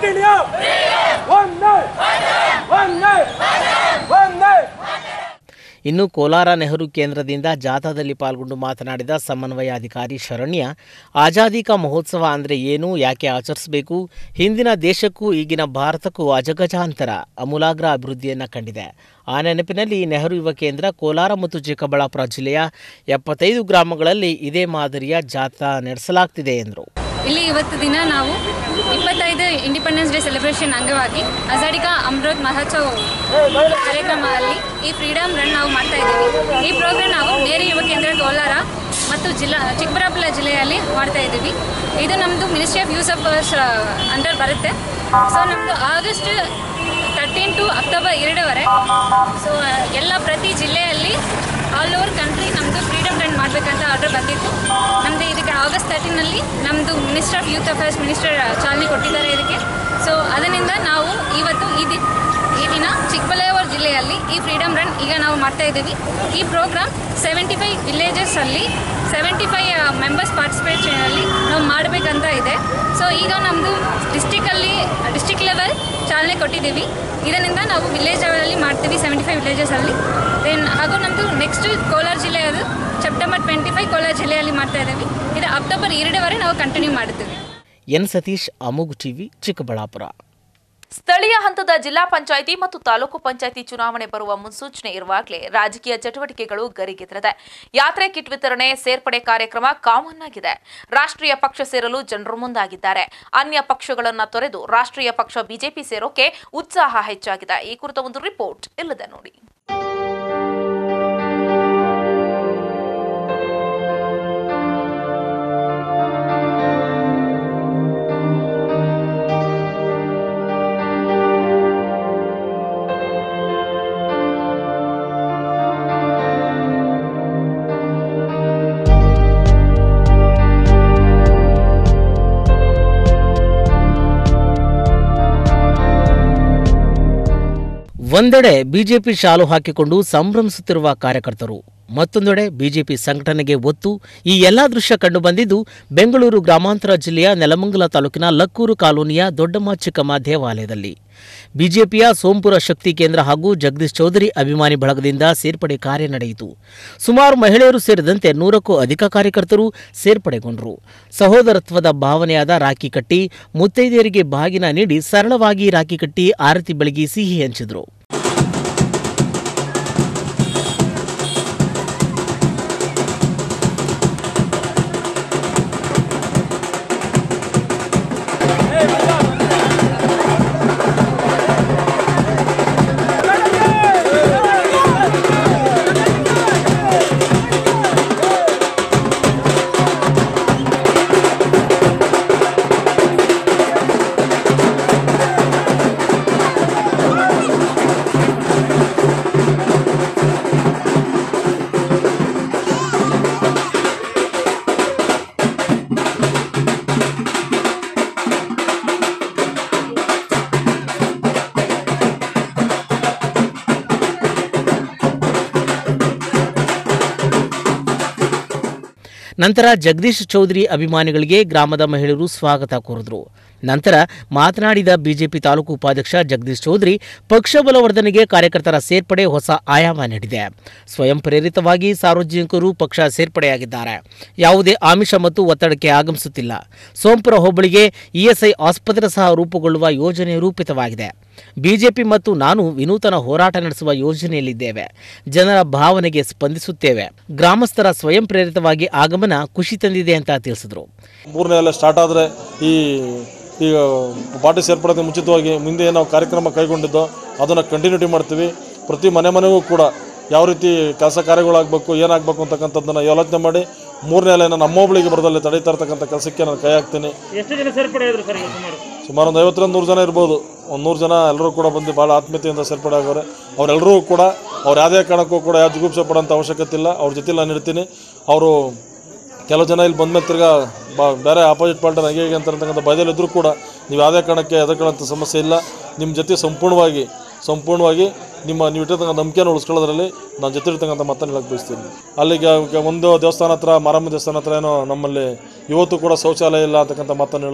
Speaker 8: ಕ್ವಿಟ್ ಇಂಡಿಯಾ ಒಂದೇ ಒಂದೇ ಒಂದೇ
Speaker 2: ಇನ್ನು ಕೋಲಾರ ನೆಹರು ಕೇಂದ್ರದಿಂದ ಜಾಥಾದಲ್ಲಿ ಪಾಲ್ಗೊಂಡು ಮಾತನಾಡಿದ ಸಮನ್ವಯಾಧಿಕಾರಿ ಶರಣ್ಯ ಆಜಾದಿ ಕಾ ಮಹೋತ್ಸವ ಅಂದರೆ ಏನು ಯಾಕೆ ಆಚರಿಸಬೇಕು ಹಿಂದಿನ ದೇಶಕ್ಕೂ ಈಗಿನ ಭಾರತಕ್ಕೂ ಅಜಗಜಾಂತರ ಅಮೂಲಾಗ್ರ ಅಭಿವೃದ್ಧಿಯನ್ನು ಕಂಡಿದೆ ಆ ನೆನಪಿನಲ್ಲಿ ನೆಹರು ಯುವ ಕೇಂದ್ರ ಕೋಲಾರ ಮತ್ತು ಚಿಕ್ಕಬಳ್ಳಾಪುರ ಜಿಲ್ಲೆಯ ಎಪ್ಪತ್ತೈದು ಗ್ರಾಮಗಳಲ್ಲಿ ಇದೇ ಮಾದರಿಯ ಜಾಥಾ ನಡೆಸಲಾಗ್ತಿದೆ ಎಂದರು
Speaker 11: ಇಲ್ಲಿ ಇವತ್ತು ದಿನ ನಾವು ಇಪ್ಪತ್ತೈದು ಇಂಡಿಪೆಂಡೆನ್ಸ್ ಡೇ ಸೆಲೆಬ್ರೇಷನ್ ಅಂಗವಾಗಿ ಅಜಾಡಿಕಾ ಅಮೃತ್ ಮಹೋತ್ಸವ ಕಾರ್ಯಕ್ರಮದಲ್ಲಿ ಈ ಫ್ರೀಡಮ್ ರನ್ ನಾವು ಮಾಡ್ತಾ ಇದ್ದೀವಿ ಈ ಪ್ರೋಗ್ರಾಮ್ ನಾವು ನೇರಿ ಯುವ ಕೇಂದ್ರ ಕೋಲಾರ ಮತ್ತು ಜಿಲ್ಲಾ ಚಿಕ್ಕಬಳ್ಳಾಪುರ ಜಿಲ್ಲೆಯಲ್ಲಿ ಮಾಡ್ತಾ ಇದ್ದೀವಿ ಇದು ನಮ್ಮದು ministry of youth of under ಬರುತ್ತೆ ಸೊ ನಮ್ಮದು ಆಗಸ್ಟ್ ತರ್ಟೀನ್ ಟು ಅಕ್ಟೋಬರ್ ಎರಡವರೆ ಸೊ ಎಲ್ಲ ಪ್ರತಿ ಜಿಲ್ಲೆಯಲ್ಲಿ ಆಲ್ ಓವರ್ ಕಂಟ್ರಿ ನಮ್ಮದು ಫ್ರೀಡಮ್ ರನ್ ಮಾಡಬೇಕಂತ ಆರ್ಡರ್ ಬಂದಿತ್ತು ನಮ್ಮದು ಇದಕ್ಕೆ ಆಗಸ್ಟ್ ತರ್ಟೀನಲ್ಲಿ ನಮ್ಮದು minister of youth affairs minister ಚಾಲನೆ ಕೊಟ್ಟಿದ್ದಾರೆ ಇದಕ್ಕೆ ಸೊ ಅದರಿಂದ ನಾವು ಇವತ್ತು ಈ ದಿ ಈ ದಿನ ಚಿಕ್ಕಬಳ್ಳಾಪುರ ಜಿಲ್ಲೆಯಲ್ಲಿ ಈ ಫ್ರೀಡಮ್ ರನ್ ಈಗ ನಾವು ಮಾಡ್ತಾ ಇದ್ದೀವಿ ಈ ಪ್ರೋಗ್ರಾಮ್ ಸೆವೆಂಟಿ ಫೈವ್ ವಿಲೇಜಸ್ಸಲ್ಲಿ ಸೆವೆಂಟಿ ಫೈವ್ ಮೆಂಬರ್ಸ್ ಪಾರ್ಟಿಸಿಪೇಷನಲ್ಲಿ ನಾವು ಮಾಡಬೇಕಂತ ಇದೆ ಸೊ ಈಗ ನಮ್ಮದು ಡಿಸ್ಟಿಕಲ್ಲಿ ಡಿಸ್ಟಿಕ್ ಲೆವೆಲ್ ಚಾಲನೆ ಕೊಟ್ಟಿದ್ದೀವಿ ಇದರಿಂದ ನಾವು ವಿಲೇಜ್ ಲೆವೆಲಲ್ಲಿ ಮಾಡ್ತೀವಿ ಸೆವೆಂಟಿ ಫೈವ್ ವಿಲೇಜಸಲ್ಲಿ ದೆನ್ ಹಾಗೂ ನಮ್ಮದು ನೆಕ್ಸ್ಟ್ ಕೋಲಾರ ಜಿಲ್ಲೆಯದು ಸೆಪ್ಟೆಂಬರ್ ಟ್ವೆಂಟಿ ಫೈವ್ ಕೋಲಾರ ಜಿಲ್ಲೆಯಲ್ಲಿ ಮಾಡ್ತಾ ಇದ್ದೀವಿ ಇದು ಅಕ್ಟೋಬರ್ ಎರಡವರೆ ನಾವು ಕಂಟಿನ್ಯೂ ಮಾಡ್ತೀವಿ
Speaker 2: ಎನ್ ಸತೀಶ್ ಅಮುಗು ಟಿವಿ ಚಿಕ್ಕಬಳ್ಳಾಪುರ
Speaker 1: ಸ್ಥಳೀಯ ಹಂತದ ಜಿಲ್ಲಾ ಪಂಚಾಯಿತಿ ಮತ್ತು ತಾಲೂಕು ಪಂಚಾಯಿತಿ ಚುನಾವಣೆ ಬರುವ ಮುನ್ಸೂಚನೆ ಇರುವಾಗಲೇ ರಾಜಕೀಯ ಚಟುವಟಿಕೆಗಳು ಗರಿಗೆದರಿದೆ ಯಾತ್ರೆ ಕಿಟ್ ವಿತರಣೆ ಸೇರ್ಪಡೆ ಕಾರ್ಯಕ್ರಮ ಕಾಮನ್ ಆಗಿದೆ ರಾಷ್ಟ್ರೀಯ ಪಕ್ಷ ಸೇರಲು ಜನರು ಮುಂದಾಗಿದ್ದಾರೆ ಅನ್ಯ ಪಕ್ಷಗಳನ್ನ ತೊರೆದು ರಾಷ್ಟ್ರೀಯ ಪಕ್ಷ ಬಿಜೆಪಿ ಸೇರೋಕೆ ಉತ್ಸಾಹ ಹೆಚ್ಚಾಗಿದೆ ಈ ಕುರಿತ ಒಂದು ರಿಪೋರ್ಟ್ ಇಲ್ಲದೆ ನೋಡಿ
Speaker 2: ಒಂದೆಡೆ ಬಿಜೆಪಿ ಶಾಲು ಹಾಕಿಕೊಂಡು ಸಂಭ್ರಮಿಸುತ್ತಿರುವ ಕಾರ್ಯಕರ್ತರು ಮತ್ತೊಂದೆಡೆ ಬಿಜೆಪಿ ಸಂಘಟನೆಗೆ ಒತ್ತು ಈ ಎಲ್ಲ ದೃಶ್ಯ ಕಂಡುಬಂದಿದ್ದು ಬೆಂಗಳೂರು ಗ್ರಾಮಾಂತರ ಜಿಲ್ಲೆಯ ನೆಲಮಂಗಲ ತಾಲೂಕಿನ ಲಕ್ಕೂರು ಕಾಲೋನಿಯ ದೊಡ್ಡಮ್ಮ ಚಿಕ್ಕಮ್ಮ ದೇವಾಲಯದಲ್ಲಿ ಬಿಜೆಪಿಯ ಸೋಂಪುರ ಶಕ್ತಿ ಕೇಂದ್ರ ಹಾಗೂ ಜಗದೀಶ್ ಚೌಧರಿ ಅಭಿಮಾನಿ ಬಳಗದಿಂದ ಸೇರ್ಪಡೆ ಕಾರ್ಯ ನಡೆಯಿತು ಸುಮಾರು ಮಹಿಳೆಯರು ಸೇರಿದಂತೆ ನೂರಕ್ಕೂ ಅಧಿಕ ಕಾರ್ಯಕರ್ತರು ಸೇರ್ಪಡೆಗೊಂಡರು ಸಹೋದರತ್ವದ ಭಾವನೆಯಾದ ರಾಖಿ ಕಟ್ಟಿ ಮುತ್ತೈದೆಯರಿಗೆ ಬಾಗಿನ ನೀಡಿ ಸರಳವಾಗಿ ರಾಖಿ ಕಟ್ಟಿ ಆರತಿ ಬೆಳಗಿ ಸಿಹಿ ಹಂಚಿದ್ರು ನಂತರ ಜಗದೀಶ್ ಚೌಧರಿ ಅಭಿಮಾನಿಗಳಿಗೆ ಗ್ರಾಮದ ಮಹಿಳೆಯರು ಸ್ವಾಗತ ಕೋರಿದ್ರು ನಂತರ ಮಾತನಾಡಿದ ಬಿಜೆಪಿ ತಾಲೂಕು ಉಪಾಧ್ಯಕ್ಷ ಜಗದೀಶ್ ಚೌಧರಿ ಪಕ್ಷ ಬಲವರ್ಧನೆಗೆ ಕಾರ್ಯಕರ್ತರ ಸೇರ್ಪಡೆ ಹೊಸ ಆಯಾಮ ನೀಡಿದೆ ಸ್ವಯಂ ಪ್ರೇರಿತವಾಗಿ ಸಾರ್ವಜನಿಕರು ಪಕ್ಷ ಸೇರ್ಪಡೆಯಾಗಿದ್ದಾರೆ ಯಾವುದೇ ಆಮಿಷ ಮತ್ತು ಒತ್ತಡಕ್ಕೆ ಆಗಮಿಸುತ್ತಿಲ್ಲ ಸೋಂಪುರ ಹೋಬಳಿಗೆ ಇಎಸ್ಐ ಆಸ್ಪತ್ರೆ ಸಹ ರೂಪುಗೊಳ್ಳುವ ಯೋಜನೆ ರೂಪಿತವಾಗಿದೆ ಬಿಜೆಪಿ ಮತ್ತು ನಾನು ವಿನೂತನ ಹೋರಾಟ ನಡೆಸುವ ಯೋಜನೆಯಲ್ಲಿದ್ದೇವೆ ಜನರ ಭಾವನೆಗೆ ಸ್ಪಂದಿಸುತ್ತೇವೆ ಗ್ರಾಮಸ್ಥರ ಸ್ವಯಂ ಪ್ರೇರಿತವಾಗಿ ಆಗಮನ ಖುಷಿ ತಂದಿದೆ ಅಂತ ತಿಳಿಸಿದರು
Speaker 12: ಮೂರನೇ ಎಲ್ಲ ಸ್ಟಾರ್ಟ್ ಆದರೆ ಈ ಈಗ ಪಾರ್ಟಿ ಸೇರ್ಪಡೆಗೆ ಮುಂಚಿತವಾಗಿ ಮುಂದೆ ನಾವು ಕಾರ್ಯಕ್ರಮ ಕೈಗೊಂಡಿದ್ದೋ ಅದನ್ನು ಕಂಟಿನ್ಯೂಟಿ ಮಾಡ್ತೀವಿ ಪ್ರತಿ ಮನೆ ಮನೆಗೂ ಕೂಡ ಯಾವ ರೀತಿ ಕೆಲಸ ಕಾರ್ಯಗಳಾಗಬೇಕು ಏನಾಗಬೇಕು ಅಂತಕ್ಕಂಥದ್ದನ್ನು ಯೋಚನೆ ಮಾಡಿ ಮೂರನೇ ಅಲೆನ ನಮ್ಮೊಬ್ಬಳಿಗೆ ಬರದಲ್ಲಿ ತಡೀತಾ ಇರ್ತಕ್ಕಂಥ ಕೆಲಸಕ್ಕೆ ನಾನು ಕೈ ಹಾಕ್ತೀನಿ
Speaker 6: ಎಷ್ಟು ಜನ ಸೇರ್ಪಡೆ ಆದ್ರು ಸರ್ ಈಗ ಸುಮಾರು
Speaker 12: ಸುಮಾರು ಒಂದು ಐವತ್ತರಿಂದ ನೂರು ಜನ ಇರ್ಬೋದು ಒಂದು ನೂರು ಜನ ಎಲ್ಲರೂ ಕೂಡ ಬಂದು ಭಾಳ ಆತ್ಮೀಯತೆಯಿಂದ ಸೇರ್ಪಡೆ ಆಗೋರೆ ಅವರೆಲ್ಲರೂ ಕೂಡ ಅವ್ರು ಯಾವುದೇ ಕಾರಣಕ್ಕೂ ಕೂಡ ಯಾವ ಜಿಗುಪ್ಸೆ ಪಡೋಂಥ ಅವಶ್ಯಕತೆ ಇಲ್ಲ ಅವ್ರ ಜೊತೆಲಿ ನಾನು ಇರ್ತೀನಿ ಅವರು ಕೆಲವು ಜನ ಇಲ್ಲಿ ಬಂದ್ಮೇಲೆ ತಿರ್ಗಾ ಬಾ ಬೇರೆ ಆಪೋಸಿಟ್ ಪಾರ್ಟಿ ನನಗೆ ಹೇಗೆ ಅಂತ ಅಂತಕ್ಕಂಥ ಭಯದಲ್ಲಿದ್ದರೂ ಕೂಡ ನೀವು ಯಾವುದೇ ಕಾರಣಕ್ಕೆ ಎದುರ್ಕೊಳ್ಳೋಂಥ ಸಮಸ್ಯೆ ಇಲ್ಲ ನಿಮ್ಮ ಜೊತೆ ಸಂಪೂರ್ಣವಾಗಿ ಸಂಪೂರ್ಣವಾಗಿ ನಿಮ್ಮ ನೀವು ಇಟ್ಟಿರ್ತಕ್ಕಂಥ ನಂಬಿಕೆಯನ್ನು ಉಳಿಸ್ಕೊಳ್ಳೋದ್ರಲ್ಲಿ ನಾನು ಜೊತೆ ಇರ್ತಕ್ಕಂಥ ಮಾತನ್ನು ಹೇಳಕ್ಕೆ ಬಯಸ್ತೀನಿ ಅಲ್ಲಿಗೆ ಈಗ ಒಂದು ದೇವಸ್ಥಾನ ಹತ್ರ ಮಾರಮ್ಮ ದೇವಸ್ಥಾನ ಹತ್ರ ಏನೋ ನಮ್ಮಲ್ಲಿ ಇವತ್ತು ಕೂಡ ಶೌಚಾಲಯ ಇಲ್ಲ ಅಂತಕ್ಕಂಥ ಮಾತನ್ನು ಹೇಳಿದ್ರು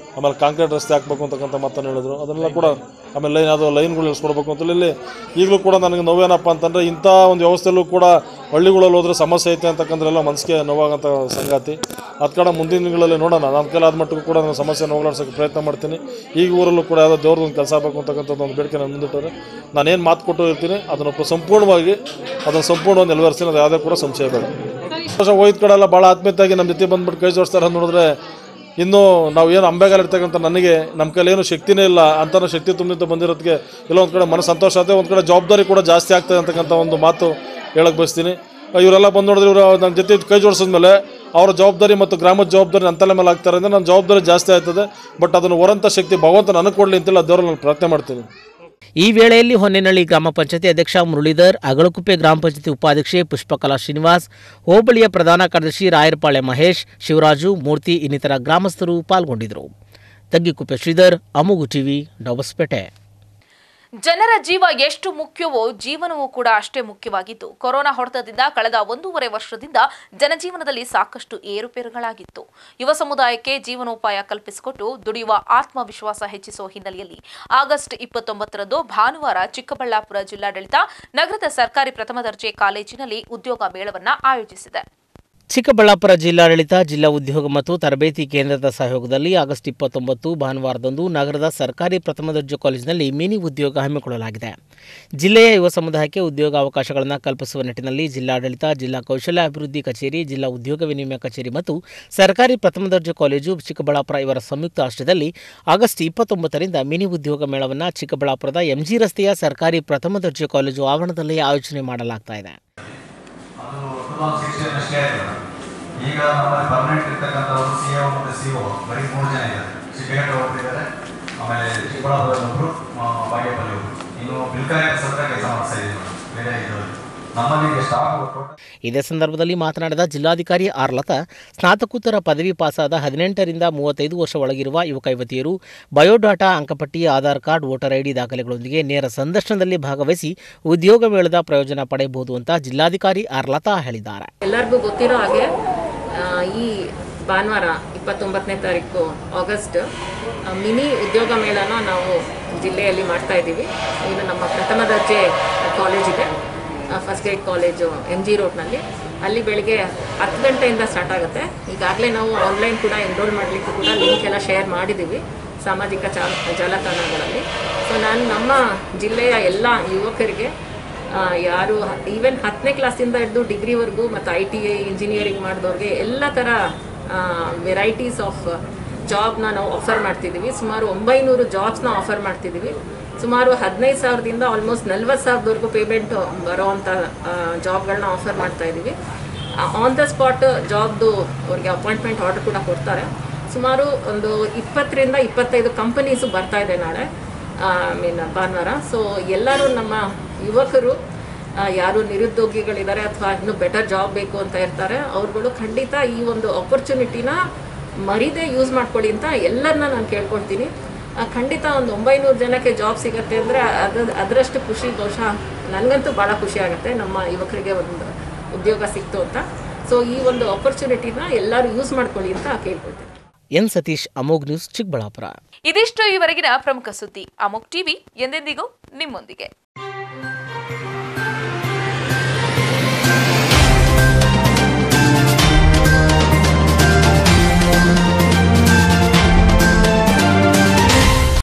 Speaker 12: ಆಮೇಲೆ ಕಾಂಕ್ರೀಟ್ ರಸ್ತೆ ಹಾಕಬೇಕು ಅಂತಕ್ಕಂಥ ಮಾತನ್ನು ಹೇಳಿದ್ರು ಅದನ್ನೆಲ್ಲ ಕೂಡ ಆಮೇಲೆ ಲೈನ್ ಅದು ಲೈನ್ಗಳು ಇಳಿಸ್ಕೊಡ್ಬೇಕು ಅಂತ ಇಲ್ಲಿ ಈಗಲೂ ಕೂಡ ನನಗೆ ನೋವೇನಪ್ಪ ಅಂತಂದರೆ ಇಂಥ ಒಂದು ವ್ಯವಸ್ಥೆಯಲ್ಲೂ ಕೂಡ ಹಳ್ಳಿಗಳಲ್ಲಿ ಹೋದ್ರೆ ಸಮಸ್ಯೆ ಐತೆ ಅಂತಕ್ಕಂದ್ರೆಲ್ಲ ಮನಸ್ಸಿಗೆ ನೋವಾಗಂಥ ಸಂಗಾತಿ ಅದ್ ಕಡೆ ಮುಂದಿನ ದಿನಗಳಲ್ಲಿ ನೋಡೋಣ ನನ್ನ ಕೈಲಾದ ಮಟ್ಟಿಗೂ ಕೂಡ ನಾನು ಸಮಸ್ಯೆನ ಹೋಗ್ಲಾಡ್ಸೋಕ್ಕೆ ಪ್ರಯತ್ನ ಮಾಡ್ತೀನಿ ಈಗ ಊರಲ್ಲೂ ಕೂಡ ಯಾವುದೋ ದೇವ್ರದ್ದು ಒಂದು ಕೆಲಸ ಆಗಬೇಕು ಅಂತಕ್ಕಂಥದ್ದು ಒಂದು ಬೇಡಿಕೆ ನಾನು ಮುಂದಿಟ್ಟರೆ ನಾನೇನು ಮಾತು ಕೊಟ್ಟು ಇರ್ತೀನಿ ಅದನ್ನು ಪ- ಸಂಪೂರ್ಣವಾಗಿ ಅದನ್ನು ಸಂಪೂರ್ಣವಾಗಿ ನೆರವೇರಿಸ್ತೀನಿ ಅದು ಯಾವುದೇ ಕೂಡ ಸಂಶಯ ಬೇಡ ವರ್ಷ ಹೋಯ್ದ ಕಡೆ ಎಲ್ಲ ಭಾಳ ಆತ್ಮೀಯತೆಯಾಗಿ ನಮ್ಮ ಜೊತೆ ಬಂದ್ಬಿಟ್ಟು ಕೈ ಜೋಡಿಸ್ತಾರೆ ಅಂತ ನೋಡಿದ್ರೆ ಇನ್ನು ನಾವು ಏನು ಅಂಬೆಗಾಲ ಇರ್ತಕ್ಕಂಥ ನನಗೆ ನಮ್ಮ ಕೈಲಿ ಏನು ಶಕ್ತಿನೇ ಇಲ್ಲ ಅಂತ ಶಕ್ತಿ ತುಂಬಿದ ಬಂದಿರೋದಕ್ಕೆ ಎಲ್ಲೋ ಒಂದು ಕಡೆ ಮನಸ್ಸು ಸಂತೋಷ ಆಗುತ್ತೆ ಒಂದು ಕಡೆ ಜವಾಬ್ದಾರಿ ಕೂಡ ಜಾಸ್ತಿ ಆಗ್ತದೆ ಅಂತಕ್ಕಂಥ ಒಂದು ಮಾತು ಹೇಳಕ್ಕೆ ಬಯಸ್ತೀನಿ ಇವರೆಲ್ಲ ಬಂದು ನೋಡಿದ್ರೆ ಇವರು ನನ್ನ ಜೊತೆ ಕೈ ಜೋಡಿಸಿದ್ಮೇಲೆ ಅವರ ಜವಾಬ್ದಾರಿ ಮತ್ತು ಗ್ರಾಮದ ಜವಾಬ್ದಾರಿ ನನ್ನ ತಲೆ ಮೇಲೆ ಆಗ್ತಾರೆ ಅಂದರೆ ನನ್ನ ಜವಾಬ್ದಾರಿ ಜಾಸ್ತಿ ಆಗ್ತದೆ ಬಟ್ ಅದನ್ನು ಹೊರಂಥ ಶಕ್ತಿ ಭಗವಂತ ನನಗೆ ಕೊಡಲಿ ಅಂತೆಲ್ಲ ದೇವ್ರ ನಾನು ಪ್ರಾರ್ಥನೆ ಮಾಡ್ತೀನಿ
Speaker 2: ಈ ವೇಳೆಯಲ್ಲಿ ಹೊನ್ನೆನಳ್ಳಿ ಗ್ರಾಮ ಪಂಚಾಯತಿ ಅಧ್ಯಕ್ಷ ಮುರಳೀಧರ್ ಅಗಳಕುಪ್ಪೆ ಗ್ರಾಮ ಪಂಚಾಯತಿ ಉಪಾಧ್ಯಕ್ಷೆ ಪುಷ್ಪಕಲಾ ಶ್ರೀನಿವಾಸ್ ಹೋಬಳಿಯ ಪ್ರಧಾನ ಕಾರ್ಯದರ್ಶಿ ರಾಯರಪಾಳ್ಯ ಮಹೇಶ್ ಶಿವರಾಜು ಮೂರ್ತಿ ಇನ್ನಿತರ ಗ್ರಾಮಸ್ಥರು ಪಾಲ್ಗೊಂಡಿದ್ದರು ತಗ್ಗಿಕುಪ್ಪೆ ಶ್ರೀಧರ್ ಅಮುಗು ಟಿವಿ ಡಬಸ್ಪೇಟೆ
Speaker 1: ಜನರ ಜೀವ ಎಷ್ಟು ಮುಖ್ಯವೋ ಜೀವನವೂ ಕೂಡ ಅಷ್ಟೇ ಮುಖ್ಯವಾಗಿತ್ತು ಕೊರೋನಾ ಹೊಡೆತದಿಂದ ಕಳೆದ ಒಂದೂವರೆ ವರ್ಷದಿಂದ ಜನಜೀವನದಲ್ಲಿ ಸಾಕಷ್ಟು ಏರುಪೇರುಗಳಾಗಿತ್ತು ಯುವ ಸಮುದಾಯಕ್ಕೆ ಜೀವನೋಪಾಯ ಕಲ್ಪಿಸಿಕೊಟ್ಟು ದುಡಿಯುವ ಆತ್ಮವಿಶ್ವಾಸ ಹೆಚ್ಚಿಸುವ ಹಿನ್ನೆಲೆಯಲ್ಲಿ ಆಗಸ್ಟ್ ಇಪ್ಪತ್ತೊಂಬತ್ತರಂದು ಭಾನುವಾರ ಚಿಕ್ಕಬಳ್ಳಾಪುರ ಜಿಲ್ಲಾಡಳಿತ ನಗರದ ಸರ್ಕಾರಿ ಪ್ರಥಮ ದರ್ಜೆ ಕಾಲೇಜಿನಲ್ಲಿ ಉದ್ಯೋಗ ಮೇಳವನ್ನ ಆಯೋಜಿಸಿದೆ
Speaker 2: ಚಿಕ್ಕಬಳ್ಳಾಪುರ ಜಿಲ್ಲಾಡಳಿತ ಜಿಲ್ಲಾ ಉದ್ಯೋಗ ಮತ್ತು ತರಬೇತಿ ಕೇಂದ್ರದ ಸಹಯೋಗದಲ್ಲಿ ಆಗಸ್ಟ್ ಇಪ್ಪತ್ತೊಂಬತ್ತು ಭಾನುವಾರದಂದು ನಗರದ ಸರ್ಕಾರಿ ಪ್ರಥಮ ದರ್ಜೆ ಕಾಲೇಜಿನಲ್ಲಿ ಮಿನಿ ಉದ್ಯೋಗ ಹಮ್ಮಿಕೊಳ್ಳಲಾಗಿದೆ ಜಿಲ್ಲೆಯ ಯುವ ಸಮುದಾಯಕ್ಕೆ ಉದ್ಯೋಗ ಅವಕಾಶಗಳನ್ನು ಕಲ್ಪಿಸುವ ನಿಟ್ಟಿನಲ್ಲಿ ಜಿಲ್ಲಾಡಳಿತ ಜಿಲ್ಲಾ ಕೌಶಲ್ಯ ಅಭಿವೃದ್ಧಿ ಕಚೇರಿ ಜಿಲ್ಲಾ ಉದ್ಯೋಗ ವಿನಿಮಯ ಕಚೇರಿ ಮತ್ತು ಸರ್ಕಾರಿ ಪ್ರಥಮ ದರ್ಜೆ ಕಾಲೇಜು ಚಿಕ್ಕಬಳ್ಳಾಪುರ ಇವರ ಸಂಯುಕ್ತ ಆಶ್ರಯದಲ್ಲಿ ಆಗಸ್ಟ್ ಇಪ್ಪತ್ತೊಂಬತ್ತರಿಂದ ಮಿನಿ ಉದ್ಯೋಗ ಮೇಳವನ್ನು ಚಿಕ್ಕಬಳ್ಳಾಪುರದ ಎಂಜಿ ರಸ್ತೆಯ ಸರ್ಕಾರಿ ಪ್ರಥಮ ದರ್ಜೆ ಕಾಲೇಜು ಆವರಣದಲ್ಲಿ ಆಯೋಜನೆ ಮಾಡಲಾಗ್ತಾ ಇದೆ
Speaker 13: ಟೂ ತೌಸಂಡ್ ಸಿಕ್ಸ್ಟೀನ್ ಅಷ್ಟೇ ಆಯಿತು ಈಗ ನಮ್ಮಲ್ಲಿ ಪರ್ಮನೆಂಟ್ ಇರ್ತಕ್ಕಂಥವ್ರು ಸಿ ಎ ಮತ್ತು ಸಿ ಒ ಬರೀ ಮೂರು ಜನ ಇದ್ದಾರೆ ಸಿಪಿಎಟ್ ಒಬ್ಬರಿದ್ದಾರೆ ಆಮೇಲೆ ಚಿಕ್ಕಬಳ್ಳಾಪುರದಲ್ಲಿ ಒಬ್ಬರು ಬಾಗೇಪಲ್ಲಿ ಒಬ್ಬರು ಇನ್ನು ಬಿಲ್ಕಾಯ ಸತ್ರ ಕೆಲಸ ಮಾಡ್ತಾ ಇದ್ದೀವಿ ನಾವು. ಬೇರೆ ಇದು ನಮ್ಮಲ್ಲಿ ಈಗ ಸ್ಟಾಫ್
Speaker 2: ಇದೇ ಸಂದರ್ಭದಲ್ಲಿ ಮಾತನಾಡಿದ ಜಿಲ್ಲಾಧಿಕಾರಿ ಆರ್ ಲತಾ ಸ್ನಾತಕೋತ್ತರ ಪದವಿ ಪಾಸಾದ ಹದಿನೆಂಟರಿಂದ ಮೂವತ್ತೈದು ವರ್ಷ ಒಳಗಿರುವ ಯುವಕ ಯುವತಿಯರು ಬಯೋಡಾಟಾ ಅಂಕಪಟ್ಟಿ ಆಧಾರ್ ಕಾರ್ಡ್ ವೋಟರ್ ಐಡಿ ದಾಖಲೆಗಳೊಂದಿಗೆ ನೇರ ಸಂದರ್ಶನದಲ್ಲಿ ಭಾಗವಹಿಸಿ ಉದ್ಯೋಗ ಮೇಳದ ಪ್ರಯೋಜನ ಪಡೆಯಬಹುದು ಅಂತ ಜಿಲ್ಲಾಧಿಕಾರಿ ಆರ್ ಲತಾ ಹೇಳಿದ್ದಾರೆ
Speaker 14: ಎಲ್ಲರಿಗೂ ಗೊತ್ತಿರೋ ಹಾಗೆ ಆ, ಈ ಭಾನುವಾರ ಇಪ್ಪತ್ತೊಂಬತ್ತನೇ ತಾರೀಕು ಆಗಸ್ಟ್ ಆ, ಮಿನಿ ಉದ್ಯೋಗ ಮೇಳನ ನಾವು ಜಿಲ್ಲೆಯಲ್ಲಿ ಮಾಡ್ತಾ ಇದ್ದೀವಿ ಇದು ನಮ್ಮ ಪ್ರಥಮ ದರ್ಜೆ ಕಾಲೇಜಿದೆ first grade college M G ರೋಡ್ನಲ್ಲಿ ಅಲ್ಲಿ ಬೆಳಿಗ್ಗೆ ಹತ್ತು ಗಂಟೆಯಿಂದ ಸ್ಟಾರ್ಟ್ ಆಗುತ್ತೆ ಈಗಾಗಲೇ ನಾವು ಆನ್ಲೈನ್ ಕೂಡ ಎನ್ರೋಲ್ ಮಾಡಲಿಕ್ಕೂ ಕೂಡ ಲಿಂಕ್ ಎಲ್ಲ ಶೇರ್ ಮಾಡಿದ್ದೀವಿ ಸಾಮಾಜಿಕ ಜಾ ಜಾಲತಾಣಗಳಲ್ಲಿ ಸೊ ನಾನು ನಮ್ಮ ಜಿಲ್ಲೆಯ ಎಲ್ಲ ಯುವಕರಿಗೆ ಆ, ಯಾರು ಈವನ್ ಹತ್ತನೇ ಕ್ಲಾಸಿಂದ ಹಿಡಿದು ಡಿಗ್ರಿವರೆಗೂ ಮತ್ತು ಐ ಟಿ ಐ ಇಂಜಿನಿಯರಿಂಗ್ ಮಾಡಿದವ್ರಿಗೆ ಎಲ್ಲ ಥರ ವೆರೈಟೀಸ್ ಆಫ್ ಜಾಬ್ನ ನಾವು ಆಫರ್ ಮಾಡ್ತಿದ್ದೀವಿ ಸುಮಾರು ಒಂಬೈನೂರು ಜಾಬ್ಸ್ನ ಆಫರ್ ಮಾಡ್ತಿದ್ದೀವಿ ಸುಮಾರು ಹದಿನೈದು ಸಾವಿರದಿಂದ ಆಲ್ಮೋಸ್ಟ್ ನಲ್ವತ್ತು ಸಾವಿರದವರೆಗೂ ಪೇಮೆಂಟ್ ಬರೋವಂಥ ಜಾಬ್ಗಳನ್ನ ಆಫರ್ ಮಾಡ್ತಾ ಇದ್ದೀವಿ ಆನ್ ದ ಸ್ಪಾಟ್ ಜಾಬ್ದು ಅವ್ರಿಗೆ ಅಪಾಯಿಂಟ್ಮೆಂಟ್ ಆರ್ಡರ್ ಕೂಡ ಕೊಡ್ತಾರೆ ಸುಮಾರು ಒಂದು ಇಪ್ಪತ್ತರಿಂದ ಇಪ್ಪತ್ತೈದು ಕಂಪನೀಸು ಬರ್ತಾ ಇದೆ ನಾಳೆ ಐ ಮೀನ್ ಭಾನುವಾರ ಸೊ ಎಲ್ಲರೂ ನಮ್ಮ ಯುವಕರು ಆ, ಯಾರು ನಿರುದ್ಯೋಗಿಗಳಿದ್ದಾರೆ ಅಥವಾ ಇನ್ನೂ ಬೆಟರ್ ಜಾಬ್ ಬೇಕು ಅಂತ ಇರ್ತಾರೆ ಅವ್ರುಗಳು ಖಂಡಿತ ಈ ಒಂದು ಆಪರ್ಚುನಿಟಿನ ಮರಿದೇ ಯೂಸ್ ಮಾಡ್ಕೊಳ್ಳಿ ಅಂತ ಎಲ್ಲರನ್ನ ನಾನು ಕೇಳ್ಕೊಳ್ತೀನಿ ಆ, ಖಂಡಿತ ಒಂದು ಒಂಬೈನೂರು ಜನಕ್ಕೆ ಜಾಬ್ ಸಿಗುತ್ತೆ ಅಂದರೆ ಅದು ಅದರಷ್ಟು ಖುಷಿ ಬಹುಶಃ ನನಗಂತೂ ಭಾಳ ಖುಷಿ ಆಗುತ್ತೆ ನಮ್ಮ ಯುವಕರಿಗೆ ಒಂದು ಉದ್ಯೋಗ ಸಿಕ್ತು ಅಂತ ಸೊ ಈ ಒಂದು ಆಪರ್ಚುನಿಟಿನ ಎಲ್ಲರೂ ಯೂಸ್ ಮಾಡ್ಕೊಳ್ಳಿ ಅಂತ ಕೇಳ್ಕೊಳ್ತೀನಿ
Speaker 2: ಎನ್ ಸತೀಶ್ ಅಮೋಘ್ ನ್ಯೂಸ್ ಚಿಕ್ಕಬಳ್ಳಾಪುರ
Speaker 1: ಇದಿಷ್ಟು ಈವರೆಗಿನ ಪ್ರಮುಖ ಸುದ್ದಿ ಅಮೋಕ್ ಟಿವಿ ಎಂದೆಂದಿಗೂ ನಿಮ್ಮೊಂದಿಗೆ